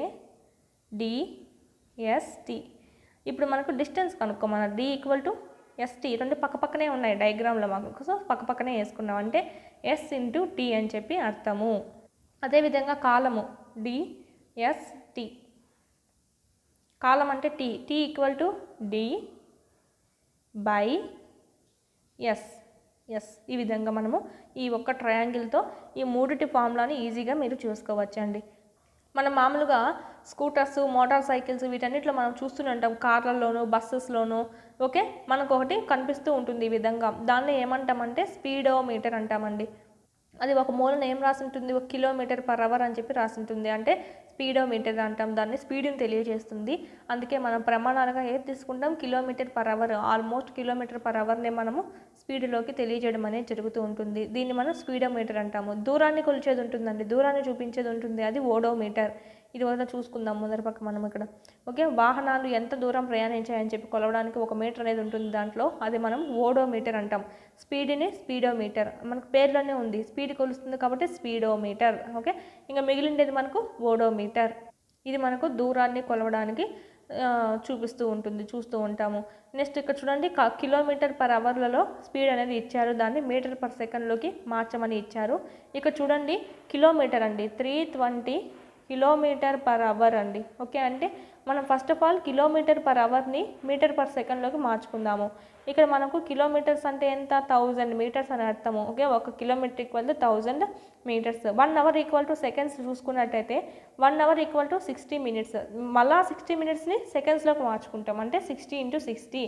డిఎస్టి ఇప్పుడు మనకు డిస్టెన్స్ కనుక్కోమన్న డి ఈక్వల్ టు ఎస్టీ రెండు పక్క పక్కనే ఉన్నాయి డయాగ్రామ్లో మాకు సో పక్క పక్కనే వేసుకున్నాం అంటే ఎస్ ఇంటూ టీ అని చెప్పి అర్థము అదేవిధంగా కాలము డిఎస్టి కాలం అంటే T T equal to D by S S ఈ విధంగా మనము ఈ ఒక్క ట్రయాంగిల్తో ఈ మూడిటి ఫార్ములాని ఈజీగా మీరు చూసుకోవచ్చండి మనం మామూలుగా స్కూటర్స్ మోటార్ సైకిల్స్ వీటన్నిటిలో మనం చూస్తూనే ఉంటాం కార్లలోను బస్సెస్లోను ఓకే మనకు ఒకటి కనిపిస్తూ ఉంటుంది ఈ విధంగా దాన్ని ఏమంటామంటే స్పీడో మీటర్ అంటామండి అది ఒక మూలన ఏం రాసి ఉంటుంది ఒక కిలోమీటర్ పర్ అవర్ అని చెప్పి రాసి ఉంటుంది అంటే స్పీడోమీటర్ అంటాం దాన్ని స్పీడ్ని తెలియజేస్తుంది అందుకే మనం ప్రమాణాలుగా ఏది తీసుకుంటాం kilometre per hour almost kilometre per అవర్నే మనము స్పీడ్లోకి తెలియజేయడం అనేది జరుగుతూ ఉంటుంది దీన్ని మనం స్పీడోమీటర్ అంటాము దూరాన్ని కొలిచేది ఉంటుందండి దూరాన్ని చూపించేది ఉంటుంది అది ఓడోమీటర్ ఇది వల్ల చూసుకుందాం ముందర పక్క మనం ఇక్కడ ఓకే వాహనాలు ఎంత దూరం ప్రయాణించాయని చెప్పి కొలవడానికి ఒక మీటర్ అనేది ఉంటుంది దాంట్లో అది మనం ఓడోమీటర్ అంటాం స్పీడ్ని స్పీడోమీటర్ మనకు పేర్లోనే ఉంది స్పీడ్ కొలుస్తుంది కాబట్టి స్పీడోమీటర్ ఓకే ఇంకా మిగిలిండేది మనకు ఓడోమీటర్ ఇది మనకు దూరాన్ని కొలవడానికి ఆ, చూపిస్తూ ఉంటుంది చూస్తూ ఉంటాము నెక్స్ట్ ఇక్కడ చూడండి క- కిలోమీటర్ పర్ అవర్లలో స్పీడ్ అనేది ఇచ్చారు దాన్ని మీటర్ పర్ సెకండ్లోకి మార్చమని ఇచ్చారు ఇక్కడ చూడండి కిలోమీటర్ అండి three twenty kilometre per hour అండి ఓకే అంటే మనం first of all kilometre per అవర్ని మీటర్ పర్ సెకండ్లోకి మార్చుకుందాము ఇక్కడ మనకు కిలోమీటర్స్ అంటే ఎంత థౌజండ్ మీటర్స్ అని అర్థము ఓకే ఒక kilometre equal to thousand metres one hour equal to seconds చూసుకున్నట్టయితే one hour equal to sixty minutes మళ్ళా సిక్స్టీ మినిట్స్ని సెకండ్స్లోకి మార్చుకుంటాం అంటే సిక్స్టీ ఇంటూ సిక్స్టీ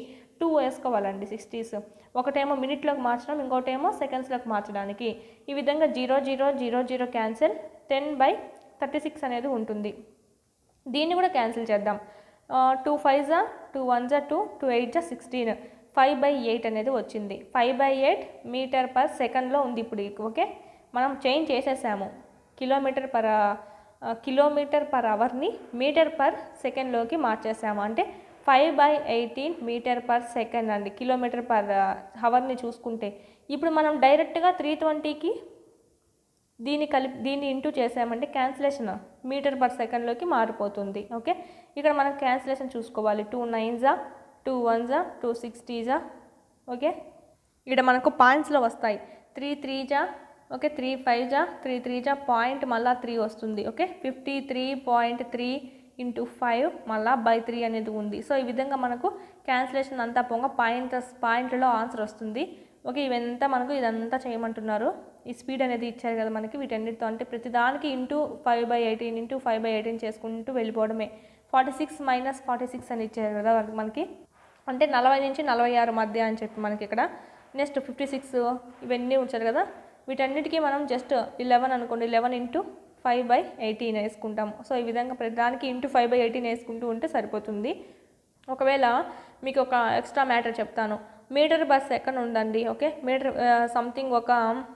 టూ వేసుకోవాలండి సిక్స్టీస్ ఒకటేమో మినిట్లోకి మార్చడం ఇంకోటేమో సెకండ్స్లోకి మార్చడానికి ఈ విధంగా zero zero zero zero cancel ten by thirty six అనేది ఉంటుంది దీన్ని కూడా క్యాన్సిల్ చేద్దాం టూ ఫైవ్ జా టూ వన్ జా టూ టూ ఎయిట్ జా సిక్స్టీన్ ఫైవ్ బై ఎయిట్ అనేది వచ్చింది five by eight metre per సెకండ్లో ఉంది ఇప్పుడు ఓకే మనం చేంజ్ చేసేసాము కిలోమీటర్ పర్ కిలోమీటర్ పర్ అవర్ని మీటర్ పర్ సెకండ్లోకి మార్చేసాము అంటే five by eighteen metre per second అండి కిలోమీటర్ పర్ హవర్ని చూసుకుంటే ఇప్పుడు మనం డైరెక్ట్గా త్రీ ట్వంటీకి దీన్ని కలిపి దీన్ని ఇంటూ చేసామంటే క్యాన్సిలేషన్ మీటర్ పర్ సెకండ్లోకి మారిపోతుంది ఓకే ఇక్కడ మనం క్యాన్సిలేషన్ చూసుకోవాలి టూ నైన్జా టూ వన్జా టూ సిక్స్టీజా ఓకే ఇక్కడ మనకు పాయింట్స్లో వస్తాయి త్రీ త్రీజా ఓకే త్రీ ఫైవ్ జా త్రీ త్రీ జా పాయింట్ మళ్ళా త్రీ వస్తుంది okay fifty three point three into five మళ్ళా బై త్రీ అనేది ఉంది సో ఈ విధంగా మనకు క్యాన్సిలేషన్ అంతా పోగా పాయింట్ పాయింట్లలో ఆన్సర్ వస్తుంది ఓకే ఇవంతా మనకు ఇదంతా చేయమంటున్నారు ఈ స్పీడ్ అనేది ఇచ్చారు కదా మనకి వీటన్నిటితో అంటే ప్రతిదానికి into five by eighteen into five by eighteen చేసుకుంటూ వెళ్ళిపోవడమే forty six minus forty six అని ఇచ్చారు కదా వాళ్ళకి మనకి అంటే నలభై నుంచి నలభై ఆరు మధ్య అని చెప్పి మనకి ఇక్కడ నెక్స్ట్ ఫిఫ్టీ సిక్స్ ఇవన్నీ ఉంచారు కదా వీటన్నిటికీ మనం జస్ట్ ఇలెవెన్ అనుకోండి eleven into five by eighteen వేసుకుంటాం సో ఈ విధంగా ప్రతి దానికి ఇంటూ ఫైవ్ బై ఎయిటీన్ వేసుకుంటూ ఉంటే సరిపోతుంది ఒకవేళ మీకు ఒక ఎక్స్ట్రా మ్యాటర్ చెప్తాను మీటర్ పర్ సెకండ్ ఉందండి ఓకే మీటర్ సంథింగ్ ఒక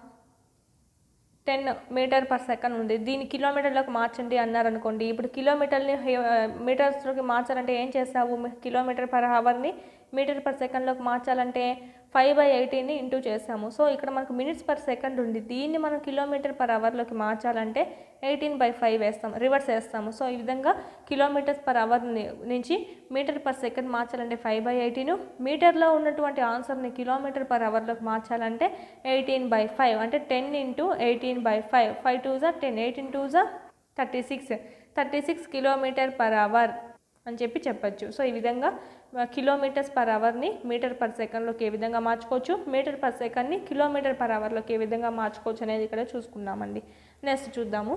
టెన్ మీటర్ పర్ సెకండ్ ఉంది దీన్ని కిలోమీటర్లోకి మార్చండి అన్నారు అనుకోండి ఇప్పుడు కిలోమీటర్ని మీటర్స్లోకి మార్చాలంటే ఏం చేస్తావు కిలోమీటర్ పర్ అవర్ని మీటర్ పర్ సెకండ్లోకి మార్చాలంటే ఫైవ్ బై ఎయిటీని ఇంటూ చేసాము సో ఇక్కడ మనకు మినిట్స్ పర్ సెకండ్ ఉంది దీన్ని మనం కిలోమీటర్ పర్ అవర్లోకి మార్చాలంటే ఎయిటీన్ బై ఫైవ్ వేస్తాం రివర్స్ వేస్తాము సో ఈ విధంగా కిలోమీటర్స్ పర్ అవర్ నుంచి మీటర్ పర్ సెకండ్ మార్చాలంటే ఫైవ్ బై ఎయిటీన్ మీటర్లో ఉన్నటువంటి ఆన్సర్ని కిలోమీటర్ పర్ అవర్లోకి మార్చాలంటే ఎయిటీన్ బై ఫైవ్ అంటే ten into eighteen by five five two జా టెన్ ఎయిటీన్ టూ జా thirty six thirty six kilometre per hour అని చెప్పి చెప్పచ్చు సో ఈ విధంగా కిలోమీటర్స్ పర్ అవర్ని మీటర్ పర్ సెకండ్లోకి ఏ విధంగా మార్చుకోవచ్చు మీటర్ పర్ సెకండ్ని కిలోమీటర్ పర్ అవర్లోకి ఏ విధంగా మార్చుకోవచ్చు అనేది ఇక్కడ చూసుకున్నామండి నెక్స్ట్ చూద్దాము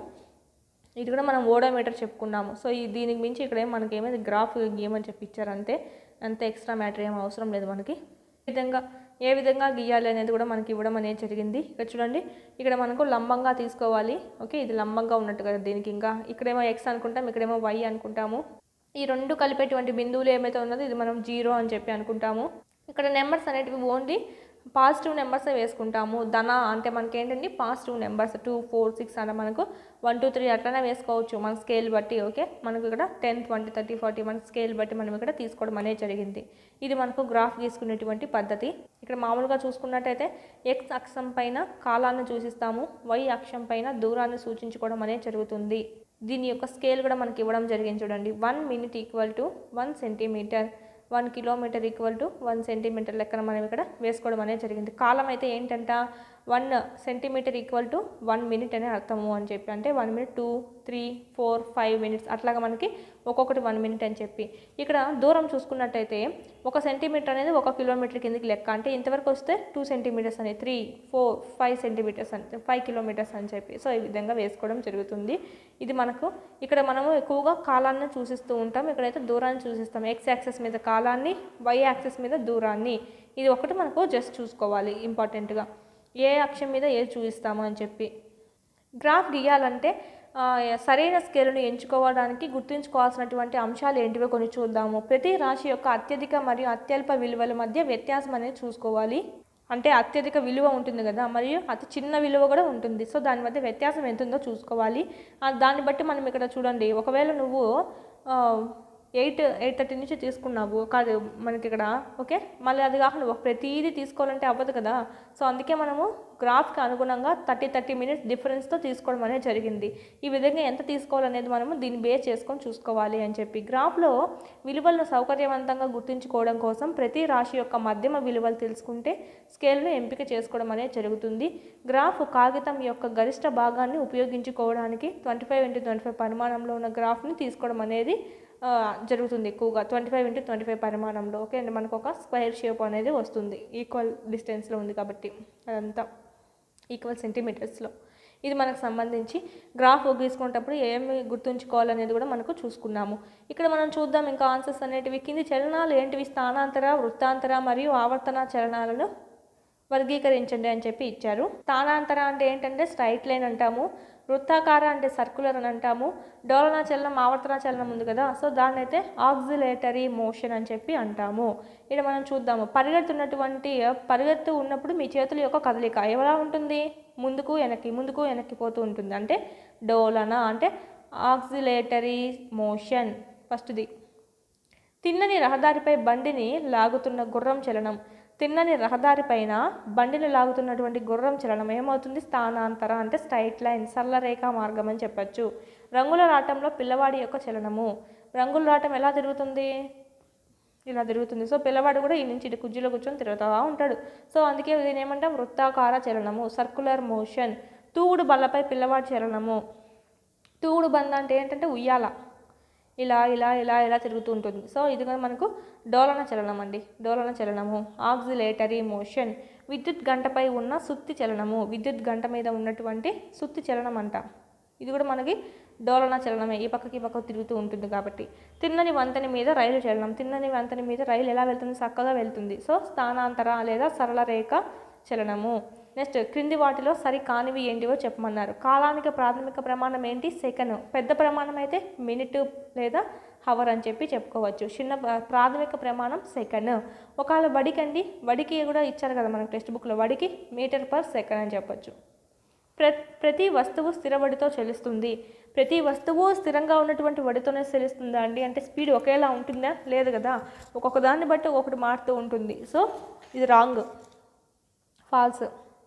ఇది కూడా మనం ఓడోమీటర్ చెప్పుకున్నాము సో ఈ దీనికి మించి ఇక్కడ ఏం మనకి ఏమైంది గ్రాఫ్ గీయమని చెప్పి ఇచ్చారు అంతే అంతే ఎక్స్ట్రా మ్యాటర్ ఏం అవసరం లేదు మనకి ఈ విధంగా ఏ విధంగా గీయాలి అనేది కూడా మనకి ఇవ్వడం అనేది జరిగింది ఇక్కడ చూడండి ఇక్కడ మనకు లంబంగా తీసుకోవాలి ఓకే ఇది లంబంగా ఉన్నట్టు కదా దీనికి ఇంకా ఇక్కడేమో ఎక్స్ అనుకుంటాం ఇక్కడేమో వై అనుకుంటాము ఈ రెండు కలిపేటువంటి బిందువులు ఏమైతే ఉన్నదో ఇది మనం జీరో అని చెప్పి అనుకుంటాము ఇక్కడ నెంబర్స్ అనేటివి ఓన్లీ పాజిటివ్ నెంబర్సే వేసుకుంటాము ధన అంటే మనకి ఏంటండి positive numbers two four six అంటే మనకు వన్ టూ త్రీ అట్లనే వేసుకోవచ్చు మన స్కేల్ బట్టి ఓకే మనకు ఇక్కడ టెన్ ట్వంటీ థర్టీ ఫార్టీ మన స్కేల్ బట్టి మనం ఇక్కడ తీసుకోవడం అనేది జరిగింది ఇది మనకు గ్రాఫ్ గీసుకునేటువంటి పద్ధతి ఇక్కడ మామూలుగా చూసుకున్నట్టయితే ఎక్స్ అక్షం పైన కాలాన్ని సూచిస్తాము వై అక్షం పైన దూరాన్ని సూచించుకోవడం అనేది జరుగుతుంది దీని యొక్క స్కేల్ కూడా మనకి ఇవ్వడం జరిగింది చూడండి one minute equal to one centimetre one kilometre equal to one centimetre లెక్కన మనం ఇక్కడ వేసుకోవడం అనేది జరిగింది కాలం అయితే ఏంటంట one centimetre equal to one minute అనే అర్థము అని చెప్పి అంటే one minute two three four five minutes అట్లాగా మనకి ఒక్కొక్కటి వన్ మినిట్ అని చెప్పి ఇక్కడ దూరం చూసుకున్నట్టయితే ఒక సెంటీమీటర్ అనేది ఒక కిలోమీటర్ కిందకి లెక్క అంటే ఇంతవరకు వస్తే టూ సెంటీమీటర్స్ అని త్రీ ఫోర్ ఫైవ్ సెంటీమీటర్స్ అని ఫైవ్ కిలోమీటర్స్ అని చెప్పి సో ఈ విధంగా వేసుకోవడం జరుగుతుంది ఇది మనకు ఇక్కడ మనము ఎక్కువగా కాలాన్ని చూసిస్తూ ఉంటాం ఇక్కడైతే దూరాన్ని చూసిస్తాం ఎక్స్ యాక్సెస్ మీద కాలాన్ని వై యాక్సెస్ మీద దూరాన్ని ఇది ఒకటి మనకు జస్ట్ చూసుకోవాలి ఇంపార్టెంట్గా ఏ అక్షం మీద ఏది చూపిస్తాము అని చెప్పి గ్రాఫ్ గీయాలంటే ఆ, సరైన స్కేలును ఎంచుకోవడానికి గుర్తుంచుకోవాల్సినటువంటి అంశాలు ఏంటివో కొన్ని చూద్దాము ప్రతి రాశి యొక్క అత్యధిక మరియు అత్యల్ప విలువల మధ్య వ్యత్యాసం అనేది చూసుకోవాలి అంటే అత్యధిక విలువ ఉంటుంది కదా మరియు అతి చిన్న విలువ కూడా ఉంటుంది సో దాని మధ్య వ్యత్యాసం ఎంత ఉందో చూసుకోవాలి ఆ, దాన్ని బట్టి మనం ఇక్కడ చూడండి ఒకవేళ నువ్వు ఆ, ఎయిట్ ఎయిట్ థర్టీ నుంచి తీసుకున్నావు కాదు మనకి ఇక్కడ ఓకే మళ్ళీ అది కాకుండా ఒక ప్రతిదీ తీసుకోవాలంటే అవ్వదు కదా సో అందుకే మనము గ్రాఫ్కి అనుగుణంగా థర్టీ థర్టీ మినిట్స్ డిఫరెన్స్తో తీసుకోవడం అనేది జరిగింది ఈ విధంగా ఎంత తీసుకోవాలనేది మనము దీన్ని బేస్ చేసుకొని చూసుకోవాలి అని చెప్పి గ్రాఫ్లో విలువలను సౌకర్యవంతంగా గుర్తుంచుకోవడం కోసం ప్రతి రాశి యొక్క మధ్యమ విలువలు తెలుసుకుంటే స్కేల్ను ఎంపిక చేసుకోవడం అనేది జరుగుతుంది గ్రాఫ్ కాగితం యొక్క గరిష్ట భాగాన్ని ఉపయోగించుకోవడానికి twenty five into twenty five పరిమాణంలో ఉన్న గ్రాఫ్ని తీసుకోవడం అనేది ఆ, జరుగుతుంది ఎక్కువగా twenty five into twenty five పరిమాణంలో ఓకే అండి మనకు ఒక స్క్వేర్ షేప్ అనేది వస్తుంది ఈక్వల్ డిస్టెన్స్లో ఉంది కాబట్టి అదంతా ఈక్వల్ సెంటీమీటర్స్లో ఇది మనకు సంబంధించి గ్రాఫ్ గీసుకునేటప్పుడు ఏమి గుర్తుంచుకోవాలనేది కూడా మనకు చూసుకున్నాము ఇక్కడ మనం చూద్దాం ఇంకా ఆన్సర్స్ అనేటివి కింది చలనాలు ఏంటివి స్థానాంతర వృత్తాంతర మరియు ఆవర్తన చలనాలను వర్గీకరించండి అని చెప్పి ఇచ్చారు స్థానాంతర అంటే ఏంటంటే స్ట్రైట్ లైన్ అంటాము వృత్తాకార అంటే సర్కులర్ అని అంటాము డోలన చలనం ఆవర్తన చలనం ఉంది కదా సో దాన్ని అయితే ఆక్సిలేటరీ మోషన్ అని చెప్పి అంటాము ఇక్కడ మనం చూద్దాము పరిగెడుతున్నటువంటి పరిగెత్తు ఉన్నప్పుడు మీ చేతుల యొక్క కదలిక ఎలా ఉంటుంది ముందుకు వెనక్కి ముందుకు వెనక్కి పోతూ ఉంటుంది అంటే డోలన అంటే ఆక్సిలేటరీ మోషన్ ఫస్ట్ది తిన్నని రహదారిపై బండిని లాగుతున్న గుర్రం చలనం తిన్నని రహదారిపైన బండిని లాగుతున్నటువంటి గుర్రం చలనం ఏమవుతుంది స్థానాంతర అంటే స్ట్రైట్ లైన్ సరళ రేఖా మార్గం అని చెప్పచ్చు రంగుల రాటంలో పిల్లవాడి యొక్క చలనము రంగుల రాటం ఎలా తిరుగుతుంది ఇలా తిరుగుతుంది సో పిల్లవాడు కూడా ఈ నుంచి ఇటు కుర్చీలో కూర్చొని తిరుగుతూ ఉంటాడు సో అందుకే దీని ఏమంటాం వృత్తాకార చలనము సర్కులర్ మోషన్ తూగుడు బల్లపై పిల్లవాడి చలనము తూగుడు బంద అంటే ఏంటంటే ఉయ్యాల ఇలా ఇలా ఇలా ఇలా తిరుగుతూ ఉంటుంది సో ఇది కూడా మనకు డోలన చలనం అండి డోలన చలనము ఆక్సిలేటరీ మోషన్ విద్యుత్ గంటపై ఉన్న సుత్తి చలనము విద్యుత్ గంట మీద ఉన్నటువంటి సుత్తి చలనం అంట ఇది కూడా మనకి డోలన చలనమే ఈ పక్కకి ఈ పక్కకు తిరుగుతూ ఉంటుంది కాబట్టి తిన్నని వంతెన మీద రైలు చలనం తిన్నని వంతెన మీద రైలు ఎలా వెళ్తుంది చక్కగా వెళ్తుంది సో స్థానాంతర లేదా సరళ రేఖ చలనము నెక్స్ట్ క్రింది వాటిలో సరి కానివి ఏంటివో చెప్పమన్నారు కాలానికి ప్రాథమిక ప్రమాణం ఏంటి సెకండ్ పెద్ద ప్రమాణం అయితే మినిట్ లేదా హవర్ అని చెప్పి చెప్పుకోవచ్చు చిన్న ప్ర- ప్రాథమిక ప్రమాణం సెకండ్ ఒకవేళ బడికండి బడికి కూడా ఇచ్చారు కదా మనకు టెక్స్ట్ బుక్లో బడికి మీటర్ పర్ సెకండ్ అని చెప్పొచ్చు ప్ర ప్రతి వస్తువు స్థిర వడితో చెల్లిస్తుంది ప్రతి వస్తువు స్థిరంగా ఉన్నటువంటి వడితోనే చెల్లిస్తుందా అండి అంటే స్పీడ్ ఒకేలా ఉంటుందా లేదు కదా ఒక్కొక్క దాన్ని బట్టి ఒక్కొక్కటి మారుతూ ఉంటుంది సో ఇది wrong false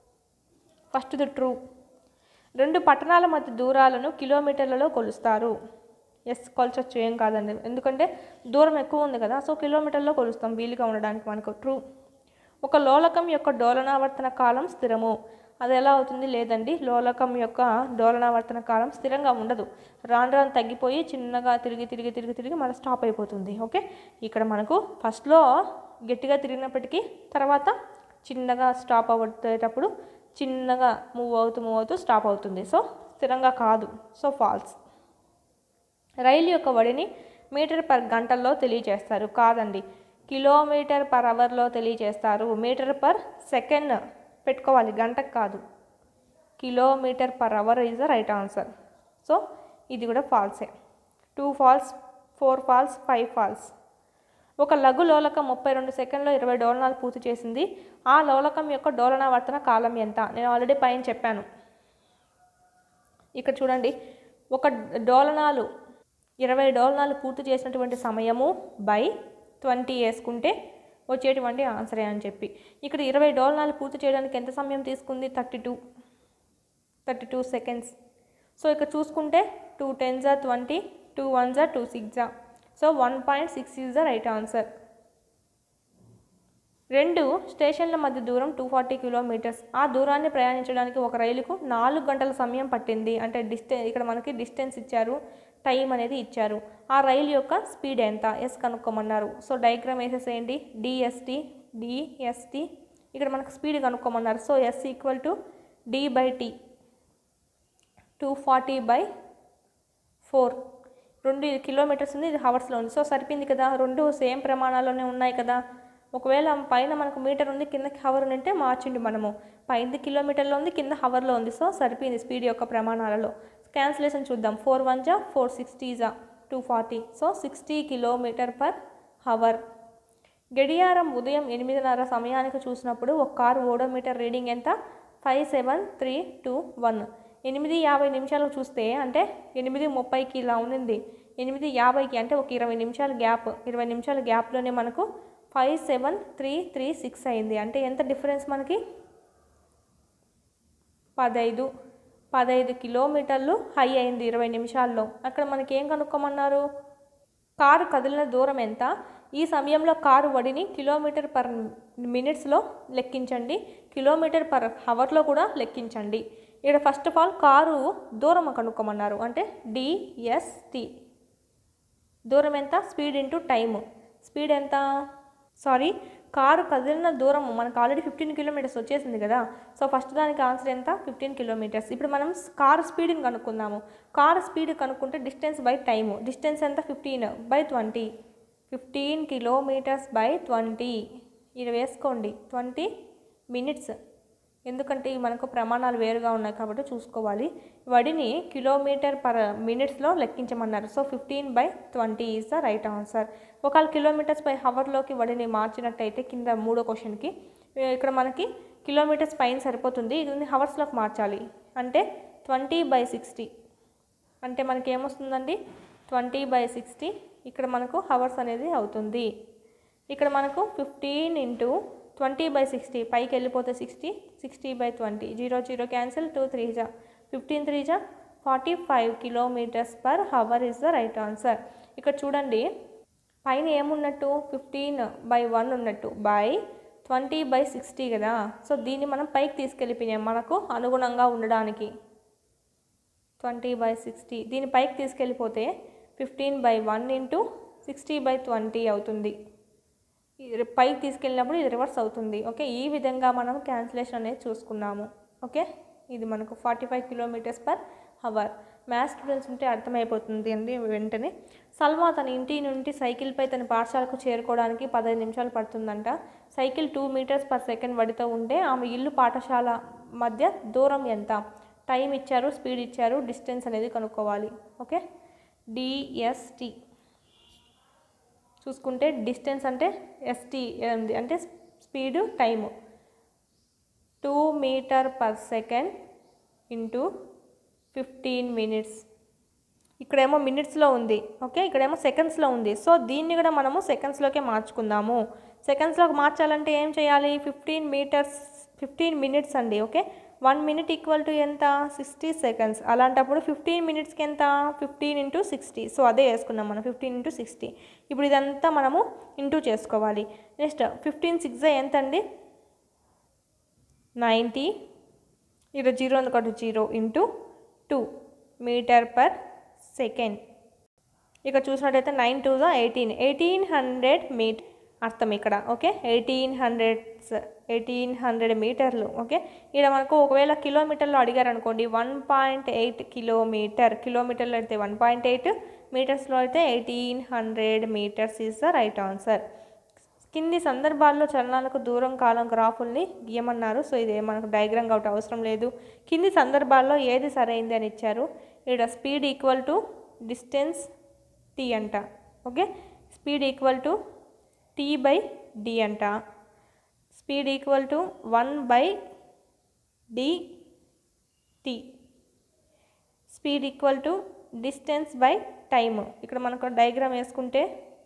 first the true రెండు పట్టణాల మధ్య దూరాలను కిలోమీటర్లలో కొలుస్తారు ఎస్ కొలచొచ్చు ఏం కాదండి ఎందుకంటే దూరం ఎక్కువ ఉంది కదా సో కిలోమీటర్లో కొలుస్తాం వీలుగా ఉండడానికి మనకు ట్రూ ఒక లోలకం యొక్క డోలనావర్తన కాలం స్థిరము అది ఎలా అవుతుంది లేదండి లోలకం యొక్క డోలనావర్తన కాలం స్థిరంగా ఉండదు రాను రాను తగ్గిపోయి చిన్నగా తిరిగి తిరిగి తిరిగి తిరిగి మళ్ళీ స్టాప్ అయిపోతుంది ఓకే ఇక్కడ మనకు ఫస్ట్లో గట్టిగా తిరిగినప్పటికీ తర్వాత చిన్నగా స్టాప్ అవ్వటప్పుడు చిన్నగా మూవ్ అవుతూ మూవ్ అవుతూ స్టాప్ అవుతుంది సో స్థిరంగా కాదు సో ఫాల్స్ రైలు యొక్క వడిని మీటర్ పర్ గంటల్లో తెలియజేస్తారు కాదండి కిలోమీటర్ పర్ అవర్లో తెలియజేస్తారు మీటర్ పర్ సెకండ్ పెట్టుకోవాలి గంటకు కాదు kilometre per hour is the right answer so ఇది కూడా ఫాల్సే two false four false five false ఒక లఘు లోలకం ముప్పై రెండు సెకండ్లో ఇరవై డోలనాలు పూర్తి చేసింది ఆ లోలకం యొక్క డోలనావర్తన కాలం ఎంత నేను ఆల్రెడీ పైన చెప్పాను ఇక్కడ చూడండి ఒక డోలనాలు ఇరవై డోలనాలు పూర్తి చేసినటువంటి సమయము బై ట్వంటీ వేసుకుంటే వచ్చేటువంటి ఆన్సరే అని చెప్పి ఇక్కడ ఇరవై డోలనాలు పూర్తి చేయడానికి ఎంత సమయం తీసుకుంది thirty two thirty two seconds so ఇక్కడ చూసుకుంటే టూ టెన్జా ట్వంటీ టూ వన్జా టూ సిక్సా so one point six is the right answer రెండు స్టేషన్ల మధ్య దూరం టూ ఫార్టీ కిలోమీటర్స్ ఆ దూరాన్ని ప్రయాణించడానికి ఒక రైలుకు నాలుగు గంటల సమయం పట్టింది అంటే డిస్టెన్స్ ఇక్కడ మనకి డిస్టెన్స్ ఇచ్చారు టైం అనేది ఇచ్చారు ఆ రైలు యొక్క స్పీడ్ ఎంత ఎస్ కనుక్కోమన్నారు సో డయాగ్రామ్ వేసేసేయండి డిఎస్టి డిఎస్టి ఇక్కడ మనకు స్పీడ్ కనుక్కోమన్నారు so S equal to D by T two forty by four రెండు కిలోమీటర్స్ ఉంది ఇది హవర్స్లో ఉంది సో సరిపోయింది కదా రెండు సేమ్ ప్రమాణాల్లోనే ఉన్నాయి కదా ఒకవేళ పైన మనకు మీటర్ ఉంది కిందకి హవర్ ఉంటే మార్చిండి మనము పైనది కిలోమీటర్లో ఉంది కింద హవర్లో ఉంది సో సరిపోయింది స్పీడ్ యొక్క ప్రమాణాలలో క్యాన్సిలేషన్ చూద్దాం ఫోర్ వన్ జా ఫోర్ సిక్స్టీ జా two forty so sixty kilometre per hour గడియారం ఉదయం ఎనిమిదిన్నర సమయానికి చూసినప్పుడు ఒక కారు ఓడోమీటర్ రీడింగ్ ఎంత five seven three two one ఎనిమిది యాభై నిమిషాలకు చూస్తే అంటే ఎనిమిది ముప్పైకి ఇలా ఉండింది ఎనిమిది యాభైకి అంటే ఒక ఇరవై నిమిషాల గ్యాప్ ఇరవై నిమిషాల గ్యాప్లోనే మనకు five seven three three six అయింది అంటే ఎంత డిఫరెన్స్ మనకి పదైదు పదహైదు కిలోమీటర్లు హై అయింది ఇరవై నిమిషాల్లో అక్కడ మనకి ఏం కనుక్కోమన్నారు కారు కదిలిన దూరం ఎంత ఈ సమయంలో కారు వడిని కిలోమీటర్ పర్ మినిట్స్లో లెక్కించండి కిలోమీటర్ పర్ హవర్లో కూడా లెక్కించండి ఇక్కడ ఫస్ట్ ఆఫ్ ఆల్ కారు దూరం కనుక్కోమన్నారు అంటే డిఎస్టి దూరం ఎంత స్పీడ్ ఇంటూ టైము స్పీడ్ ఎంత సారీ కారు కదిలిన దూరం మనకు ఆల్రెడీ ఫిఫ్టీన్ కిలోమీటర్స్ వచ్చేసింది కదా సో ఫస్ట్ దానికి ఆన్సర్ ఎంత ఫిఫ్టీన్ కిలోమీటర్స్ ఇప్పుడు మనం కారు స్పీడ్ని కనుక్కుందాము కారు స్పీడ్ కనుక్కుంటే డిస్టెన్స్ బై టైము డిస్టెన్స్ ఎంత fifteen by twenty fifteen kilometres by twenty ఇది వేసుకోండి ట్వంటీ మినిట్స్ ఎందుకంటే ఇవి మనకు ప్రమాణాలు వేరుగా ఉన్నాయి కాబట్టి చూసుకోవాలి వడిని కిలోమీటర్ పర్ మినిట్స్లో లెక్కించమన్నారు so fifteen by twenty is the right answer ఒకవేళ కిలోమీటర్స్ బై హవర్లోకి వడిని మార్చినట్టయితే కింద మూడో క్వశ్చన్కి ఇక్కడ మనకి కిలోమీటర్స్ పైన సరిపోతుంది ఇది హవర్స్లోకి మార్చాలి అంటే ట్వంటీ బై సిక్స్టీ అంటే మనకి ఏమొస్తుందండి ట్వంటీ బై సిక్స్టీ ఇక్కడ మనకు హవర్స్ అనేది అవుతుంది ఇక్కడ మనకు fifteen into twenty by sixty పైకి వెళ్ళిపోతే sixty sixty by twenty zero zero cancel two three జా ఫిఫ్టీన్ త్రీ జా forty five kilometres per hour is the right answer ఇక్కడ చూడండి పైన ఏమున్నట్టు ఫిఫ్టీన్ బై వన్ ఉన్నట్టు బై ట్వంటీ బై సిక్స్టీ కదా సో దీన్ని మనం పైకి తీసుకెళ్ళిపోయాం మనకు అనుగుణంగా ఉండడానికి ట్వంటీ బై సిక్స్టీ దీని పైకి తీసుకెళ్ళిపోతే fifteen by one into sixty by twenty అవుతుంది ఇది పైకి తీసుకెళ్ళినప్పుడు ఇది రివర్స్ అవుతుంది ఓకే ఈ విధంగా మనం క్యాన్సిలేషన్ అనేది చూసుకున్నాము ఓకే ఇది మనకు forty five kilometres per hour maths students ఉంటే అర్థమైపోతుంది అండి వెంటనే సల్మా తన ఇంటి నుండి సైకిల్పై తన పాఠశాలకు చేరుకోవడానికి పదహైదు నిమిషాలు పడుతుందంట cycle two metres per second వడితో ఉంటే ఆమె ఇల్లు పాఠశాల మధ్య దూరం ఎంత టైం ఇచ్చారు స్పీడ్ ఇచ్చారు డిస్టెన్స్ అనేది కనుక్కోవాలి ఓకే డిఎస్టి చూసుకుంటే డిస్టెన్స్ అంటే ఎస్టీ ఉంది అంటే speed time two metre per second into fifteen minutes ఇక్కడేమో మినిట్స్లో ఉంది ఓకే ఇక్కడేమో సెకండ్స్లో ఉంది సో దీన్ని కూడా మనము సెకండ్స్లోకే మార్చుకుందాము సెకండ్స్లోకి మార్చాలంటే ఏం చేయాలి ఫిఫ్టీన్ మీటర్స్ ఫిఫ్టీన్ మినిట్స్ అండి okay one minute equal to ఎంత సిక్స్టీ సెకండ్స్ అలాంటప్పుడు ఫిఫ్టీన్ మినిట్స్కి ఎంత ఫిఫ్టీన్ ఇంటూ సిక్స్టీ సో అదే వేసుకున్నాం మనం ఫిఫ్టీన్ ఇంటూ సిక్స్టీ ఇప్పుడు ఇదంతా మనము ఇంటూ చేసుకోవాలి నెక్స్ట్ ఫిఫ్టీన్ సిక్స్ ఎంత అండి నైంటీ ఇక్కడ జీరో ఎందుకంటే zero into two metre per second ఇక్కడ చూసినట్టయితే nine two eighteen eighteen hundred మీట్ అర్థం ఇక్కడ okay eighteen hundreds eighteen hundred మీటర్లు ఓకే ఇక్కడ మనకు ఒకవేళ కిలోమీటర్లో అడిగారు అనుకోండి వన్ పాయింట్ ఎయిట్ కిలోమీటర్ కిలోమీటర్లో అయితే వన్ పాయింట్ ఎయిట్ మీటర్స్లో అయితే eighteen hundred metres is the right answer కింది సందర్భాల్లో చలనాలకు దూరం కాలం గ్రాఫుల్ని గీయమన్నారు సో ఇది మనకు డయాగ్రామ్ కాబట్టి అవసరం లేదు కింది సందర్భాల్లో ఏది సరైంది అని ఇచ్చారు ఇక్కడ speed equal to distance T అంట okay speed equal to T by D అంట speed equal to one by D T speed equal to distance by time ఇక్కడ మనకు డయాగ్రామ్ వేసుకుంటే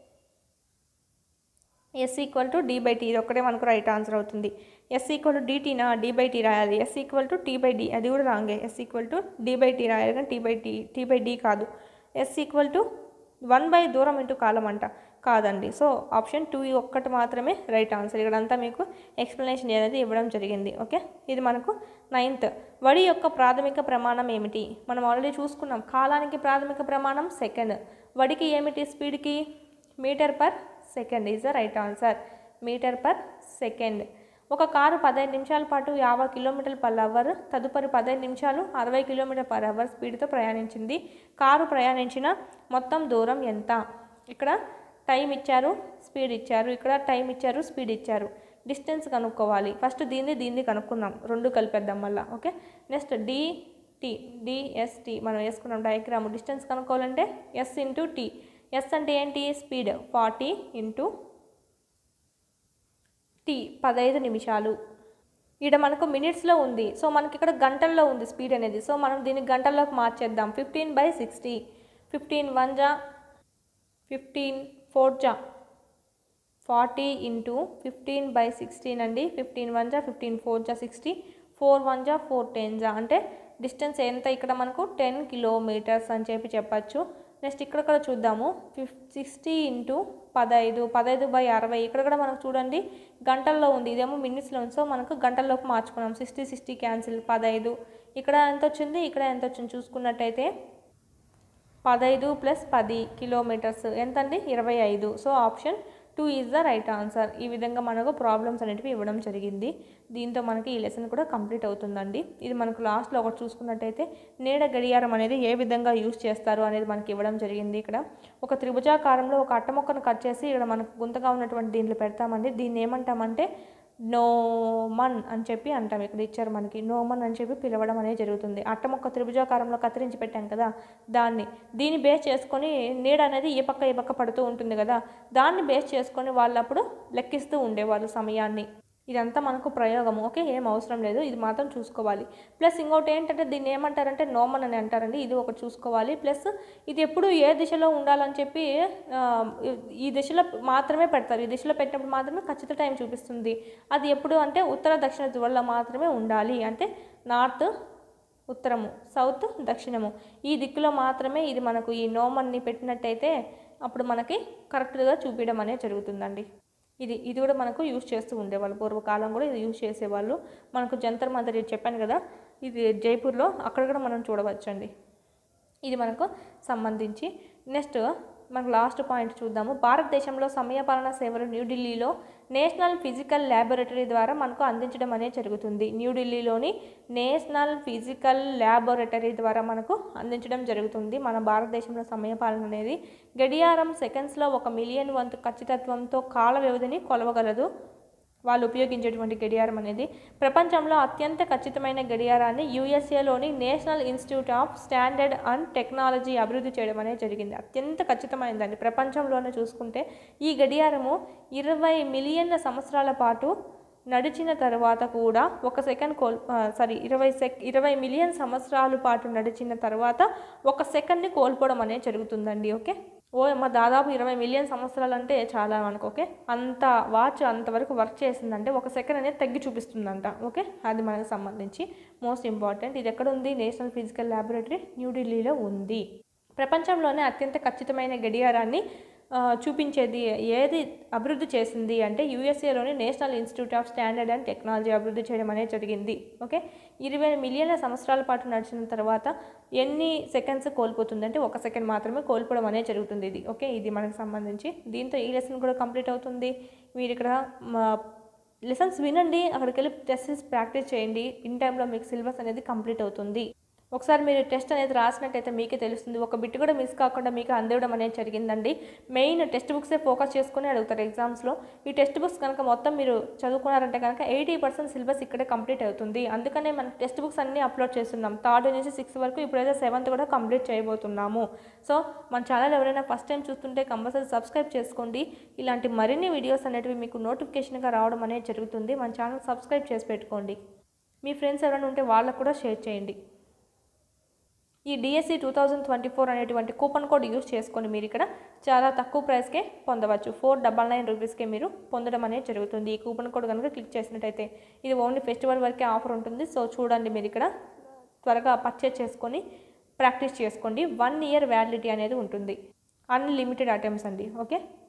S equal to D by T ఇది ఒక్కటే మనకు right answer అవుతుంది S equal to డిటీనా D by T రాయాలి S equal to T by D అది కూడా రాంగే S equal to D by T రాయాలి కానీ T by T T by D కాదు S equal to one by దూరం ఇంటూ కాలం అంట కాదండి సో ఆప్షన్ టూ ఒక్కటి మాత్రమే రైట్ ఆన్సర్ ఇక్కడంతా మీకు ఎక్స్ప్లెనేషన్ అనేది ఇవ్వడం జరిగింది ఓకే ఇది మనకు నైన్త్ వడి యొక్క ప్రాథమిక ప్రమాణం ఏమిటి మనం ఆల్రెడీ చూసుకున్నాం కాలానికి ప్రాథమిక ప్రమాణం సెకండ్ వడికి ఏమిటి స్పీడ్కి metre per second is the right answer metre per second ఒక కారు పదహైదు నిమిషాల పాటు యాభై కిలోమీటర్ల పర్ అవర్ తదుపరి పదహైదు నిమిషాలు అరవై కిలోమీటర్ పర్ అవర్ స్పీడ్తో ప్రయాణించింది కారు ప్రయాణించిన మొత్తం దూరం ఎంత ఇక్కడ టైం ఇచ్చారు స్పీడ్ ఇచ్చారు ఇక్కడ టైం ఇచ్చారు స్పీడ్ ఇచ్చారు డిస్టెన్స్ కనుక్కోవాలి ఫస్ట్ దీన్ని దీన్ని కనుక్కుందాం రెండు కలిపేద్దాం మళ్ళీ okay next D T DST మనం వేసుకున్నాం డయాగ్రామ్ డిస్టెన్స్ కనుక్కోవాలంటే ఎస్ ఇంటూ టీ ఎస్ అంటే ఏంటి స్పీడ్ ఫార్టీ ఇంటూ టీ పదహైదు నిమిషాలు ఇక్కడ మనకు మినిట్స్లో ఉంది సో మనకి ఇక్కడ గంటల్లో ఉంది స్పీడ్ అనేది సో మనం దీన్ని గంటల్లోకి మార్చేద్దాం fifteen by sixty fifteen one జా ఫిఫ్టీన్ ఫోర్ జా forty into fifteen by sixteen అండి ఫిఫ్టీన్ వన్ జా ఫిఫ్టీన్ ఫోర్ జా సిక్స్టీ ఫోర్ వన్ జా ఫోర్ టెన్ జా అంటే డిస్టెన్స్ ఎంత ఇక్కడ మనకు టెన్ కిలోమీటర్స్ అని చెప్పి చెప్పచ్చు నెక్స్ట్ ఇక్కడ కూడా చూద్దాము ఫిఫ్ సిక్స్టీ ఇంటూ పదహైదు పదహైదు బై అరవై ఇక్కడ కూడా మనకు చూడండి గంటల్లో ఉంది ఇదేమో మినిట్స్లో ఉంది సో మనకు గంటల్లోకి మార్చుకున్నాం సిక్స్టీ సిక్స్టీ క్యాన్సిల్ పదహైదు ఇక్కడ ఎంత వచ్చింది ఇక్కడ ఎంత వచ్చింది చూసుకున్నట్టయితే పదహైదు ప్లస్ పది కిలోమీటర్స్ ఎంతండి ఇరవై ఐదు so option two is the right answer ఈ విధంగా మనకు ప్రాబ్లమ్స్ అనేటివి ఇవ్వడం జరిగింది దీంతో మనకి ఈ లెసన్ కూడా కంప్లీట్ అవుతుందండి ఇది మనకు లాస్ట్లో ఒకటి చూసుకున్నట్టయితే నీడ గడియారం అనేది ఏ విధంగా యూస్ చేస్తారు అనేది మనకి ఇవ్వడం జరిగింది ఇక్కడ ఒక త్రిభుజాకారంలో ఒక అట్ట మొక్కను కట్ చేసి ఇక్కడ మనకు గుంతగా ఉన్నటువంటి దీంట్లో పెడతామండి దీన్ని ఏమంటామంటే నోమన్ అని చెప్పి అంటాం ఇక్కడ ఇచ్చారు మనకి నోమన్ అని చెప్పి పిలవడం అనేది జరుగుతుంది అట్టమొక్క త్రిభుజాకారంలో కత్తిరించి పెట్టాం కదా దాన్ని దీన్ని బేస్ చేసుకొని నీడ అనేది ఏ పక్క ఏ పక్క పడుతూ ఉంటుంది కదా దాన్ని బేస్ చేసుకొని వాళ్ళప్పుడు లెక్కిస్తూ ఉండేవాళ్ళు సమయాన్ని ఇదంతా మనకు ప్రయోగము ఓకే ఏం అవసరం లేదు ఇది మాత్రం చూసుకోవాలి ప్లస్ ఇంకోటి ఏంటంటే దీన్ని ఏమంటారంటే నోమన్ అని అంటారండి ఇది ఒకటి చూసుకోవాలి ప్లస్ ఇది ఎప్పుడు ఏ దిశలో ఉండాలని చెప్పి ఆ, ఈ దిశలో మాత్రమే పెడతారు ఈ దిశలో పెట్టినప్పుడు మాత్రమే ఖచ్చిత టైం చూపిస్తుంది అది ఎప్పుడు అంటే ఉత్తర దక్షిణ ధ్రువంలో మాత్రమే ఉండాలి అంటే నార్త్ ఉత్తరము సౌత్ దక్షిణము ఈ దిక్కులో మాత్రమే ఇది మనకు ఈ నోమన్ని పెట్టినట్టయితే అప్పుడు మనకి కరెక్ట్గా చూపించడం అనేది జరుగుతుందండి ఇది ఇది కూడా మనకు యూజ్ చేస్తూ ఉండేవాళ్ళు పూర్వకాలం కూడా ఇది యూజ్ చేసేవాళ్ళు మనకు జంతర్ మంతర్ ఇది చెప్పాను కదా ఇది జైపూర్లో అక్కడ కూడా మనం చూడవచ్చండి ఇది మనకు సంబంధించి నెక్స్ట్ మనకు లాస్ట్ పాయింట్ చూద్దాము భారతదేశంలో సమయపాలన సేవలు న్యూఢిల్లీలో నేషనల్ ఫిజికల్ ల్యాబొరేటరీ ద్వారా మనకు అందించడం అనేది జరుగుతుంది న్యూఢిల్లీలోని నేషనల్ ఫిజికల్ ల్యాబొరేటరీ ద్వారా మనకు అందించడం జరుగుతుంది మన భారతదేశంలో సమయపాలన అనేది గడియారం సెకండ్స్లో ఒక మిలియన్ వంతు ఖచ్చితత్వంతో కాల వ్యవధిని కొలవగలదు వాళ్ళు ఉపయోగించేటువంటి గడియారం అనేది ప్రపంచంలో అత్యంత ఖచ్చితమైన గడియారాన్ని యూఎస్ఏలోని National Institute of Standard and Technology అభివృద్ధి చేయడం అనేది జరిగింది అత్యంత ఖచ్చితమైనదండి ప్రపంచంలోనే చూసుకుంటే ఈ గడియారము ఇరవై మిలియన్ల సంవత్సరాల పాటు నడిచిన తర్వాత కూడా ఒక సెకండ్ కోల్ సారీ ఇరవై సెక్ ఇరవై మిలియన్ సంవత్సరాల పాటు నడిచిన తర్వాత ఒక సెకండ్ని కోల్పోవడం అనేది జరుగుతుందండి ఓకే ఓ అమ్మ దాదాపు ఇరవై మిలియన్ సంవత్సరాలు అంటే చాలా మనకు ఓకే అంత వాచ్ అంతవరకు వర్క్ చేసిందంటే ఒక సెకండ్ అనేది తగ్గి చూపిస్తుందంట ఓకే అది మనకు సంబంధించి మోస్ట్ ఇంపార్టెంట్ ఇది ఎక్కడ ఉంది నేషనల్ ఫిజికల్ ల్యాబొరేటరీ న్యూఢిల్లీలో ఉంది ప్రపంచంలోనే అత్యంత ఖచ్చితమైన గడియారాన్ని ఆ, చూపించేది ఏది అభివృద్ధి చేసింది అంటే యూఎస్ఏలోని National Institute of Standard and Technology అభివృద్ధి చేయడం అనేది జరిగింది ఓకే ఇరవై మిలియన్ల సంవత్సరాల పాటు నడిచిన తర్వాత ఎన్ని సెకండ్స్ కోల్పోతుంది అంటే ఒక సెకండ్ మాత్రమే కోల్పోవడం అనేది జరుగుతుంది ఇది ఓకే ఇది మనకు సంబంధించి దీంతో ఈ లెసన్ కూడా కంప్లీట్ అవుతుంది మీరు ఇక్కడ లెసన్స్ వినండి అక్కడికి వెళ్ళి టెస్ట్ ప్రాక్టీస్ చేయండి ఇన్ టైంలో మీకు సిలబస్ అనేది కంప్లీట్ అవుతుంది ఒకసారి మీరు టెస్ట్ అనేది రాసినట్టయితే మీకే తెలుస్తుంది ఒక బిట్ కూడా మిస్ కాకుండా మీకు అందివ్వడం అనేది జరిగిందండి మెయిన్ టెక్స్ట్ బుక్సే ఫోకస్ చేసుకుని అడుగుతారు ఎగ్జామ్స్లో ఈ టెక్స్ట్ బుక్స్ కనుక మొత్తం మీరు చదువుకున్నారంటే కనుక ఎయిటీ పర్సెంట్ సిలబస్ ఇక్కడే కంప్లీట్ అవుతుంది అందుకనే మన టెక్స్ట్ బుక్స్ అన్నీ అప్లోడ్ చేస్తున్నాం థర్డ్ నుంచి సిక్స్త్ వరకు ఇప్పుడైతే సెవెంత్ కూడా కంప్లీట్ చేయబోతున్నాము సో మన ఛానల్ ఎవరైనా ఫస్ట్ టైం చూస్తుంటే కంపల్సరీ సబ్స్క్రైబ్ చేసుకోండి ఇలాంటి మరిన్ని వీడియోస్ అనేటివి మీకు నోటిఫికేషన్గా రావడం అనేది జరుగుతుంది మన ఛానల్ సబ్స్క్రైబ్ చేసి పెట్టుకోండి మీ ఫ్రెండ్స్ ఎవరైనా ఉంటే వాళ్ళకు కూడా షేర్ చేయండి ఈ DSC two thousand twenty four అనేటువంటి కూపన్ కోడ్ యూస్ చేసుకొని మీరు ఇక్కడ చాలా తక్కువ ప్రైస్కే పొందవచ్చు ఫోర్ డబల్ నైన్ రూపీస్కే మీరు పొందడం అనేది జరుగుతుంది ఈ కూపన్ కోడ్ కనుక క్లిక్ చేసినట్టయితే ఇది ఓన్లీ ఫెస్టివల్ వరకే ఆఫర్ ఉంటుంది సో చూడండి మీరు ఇక్కడ త్వరగా పర్చేజ్ చేసుకొని ప్రాక్టీస్ చేసుకోండి వన్ ఇయర్ వ్యాలిడిటీ అనేది ఉంటుంది అన్లిమిటెడ్ ఐటమ్స్ అండి ఓకే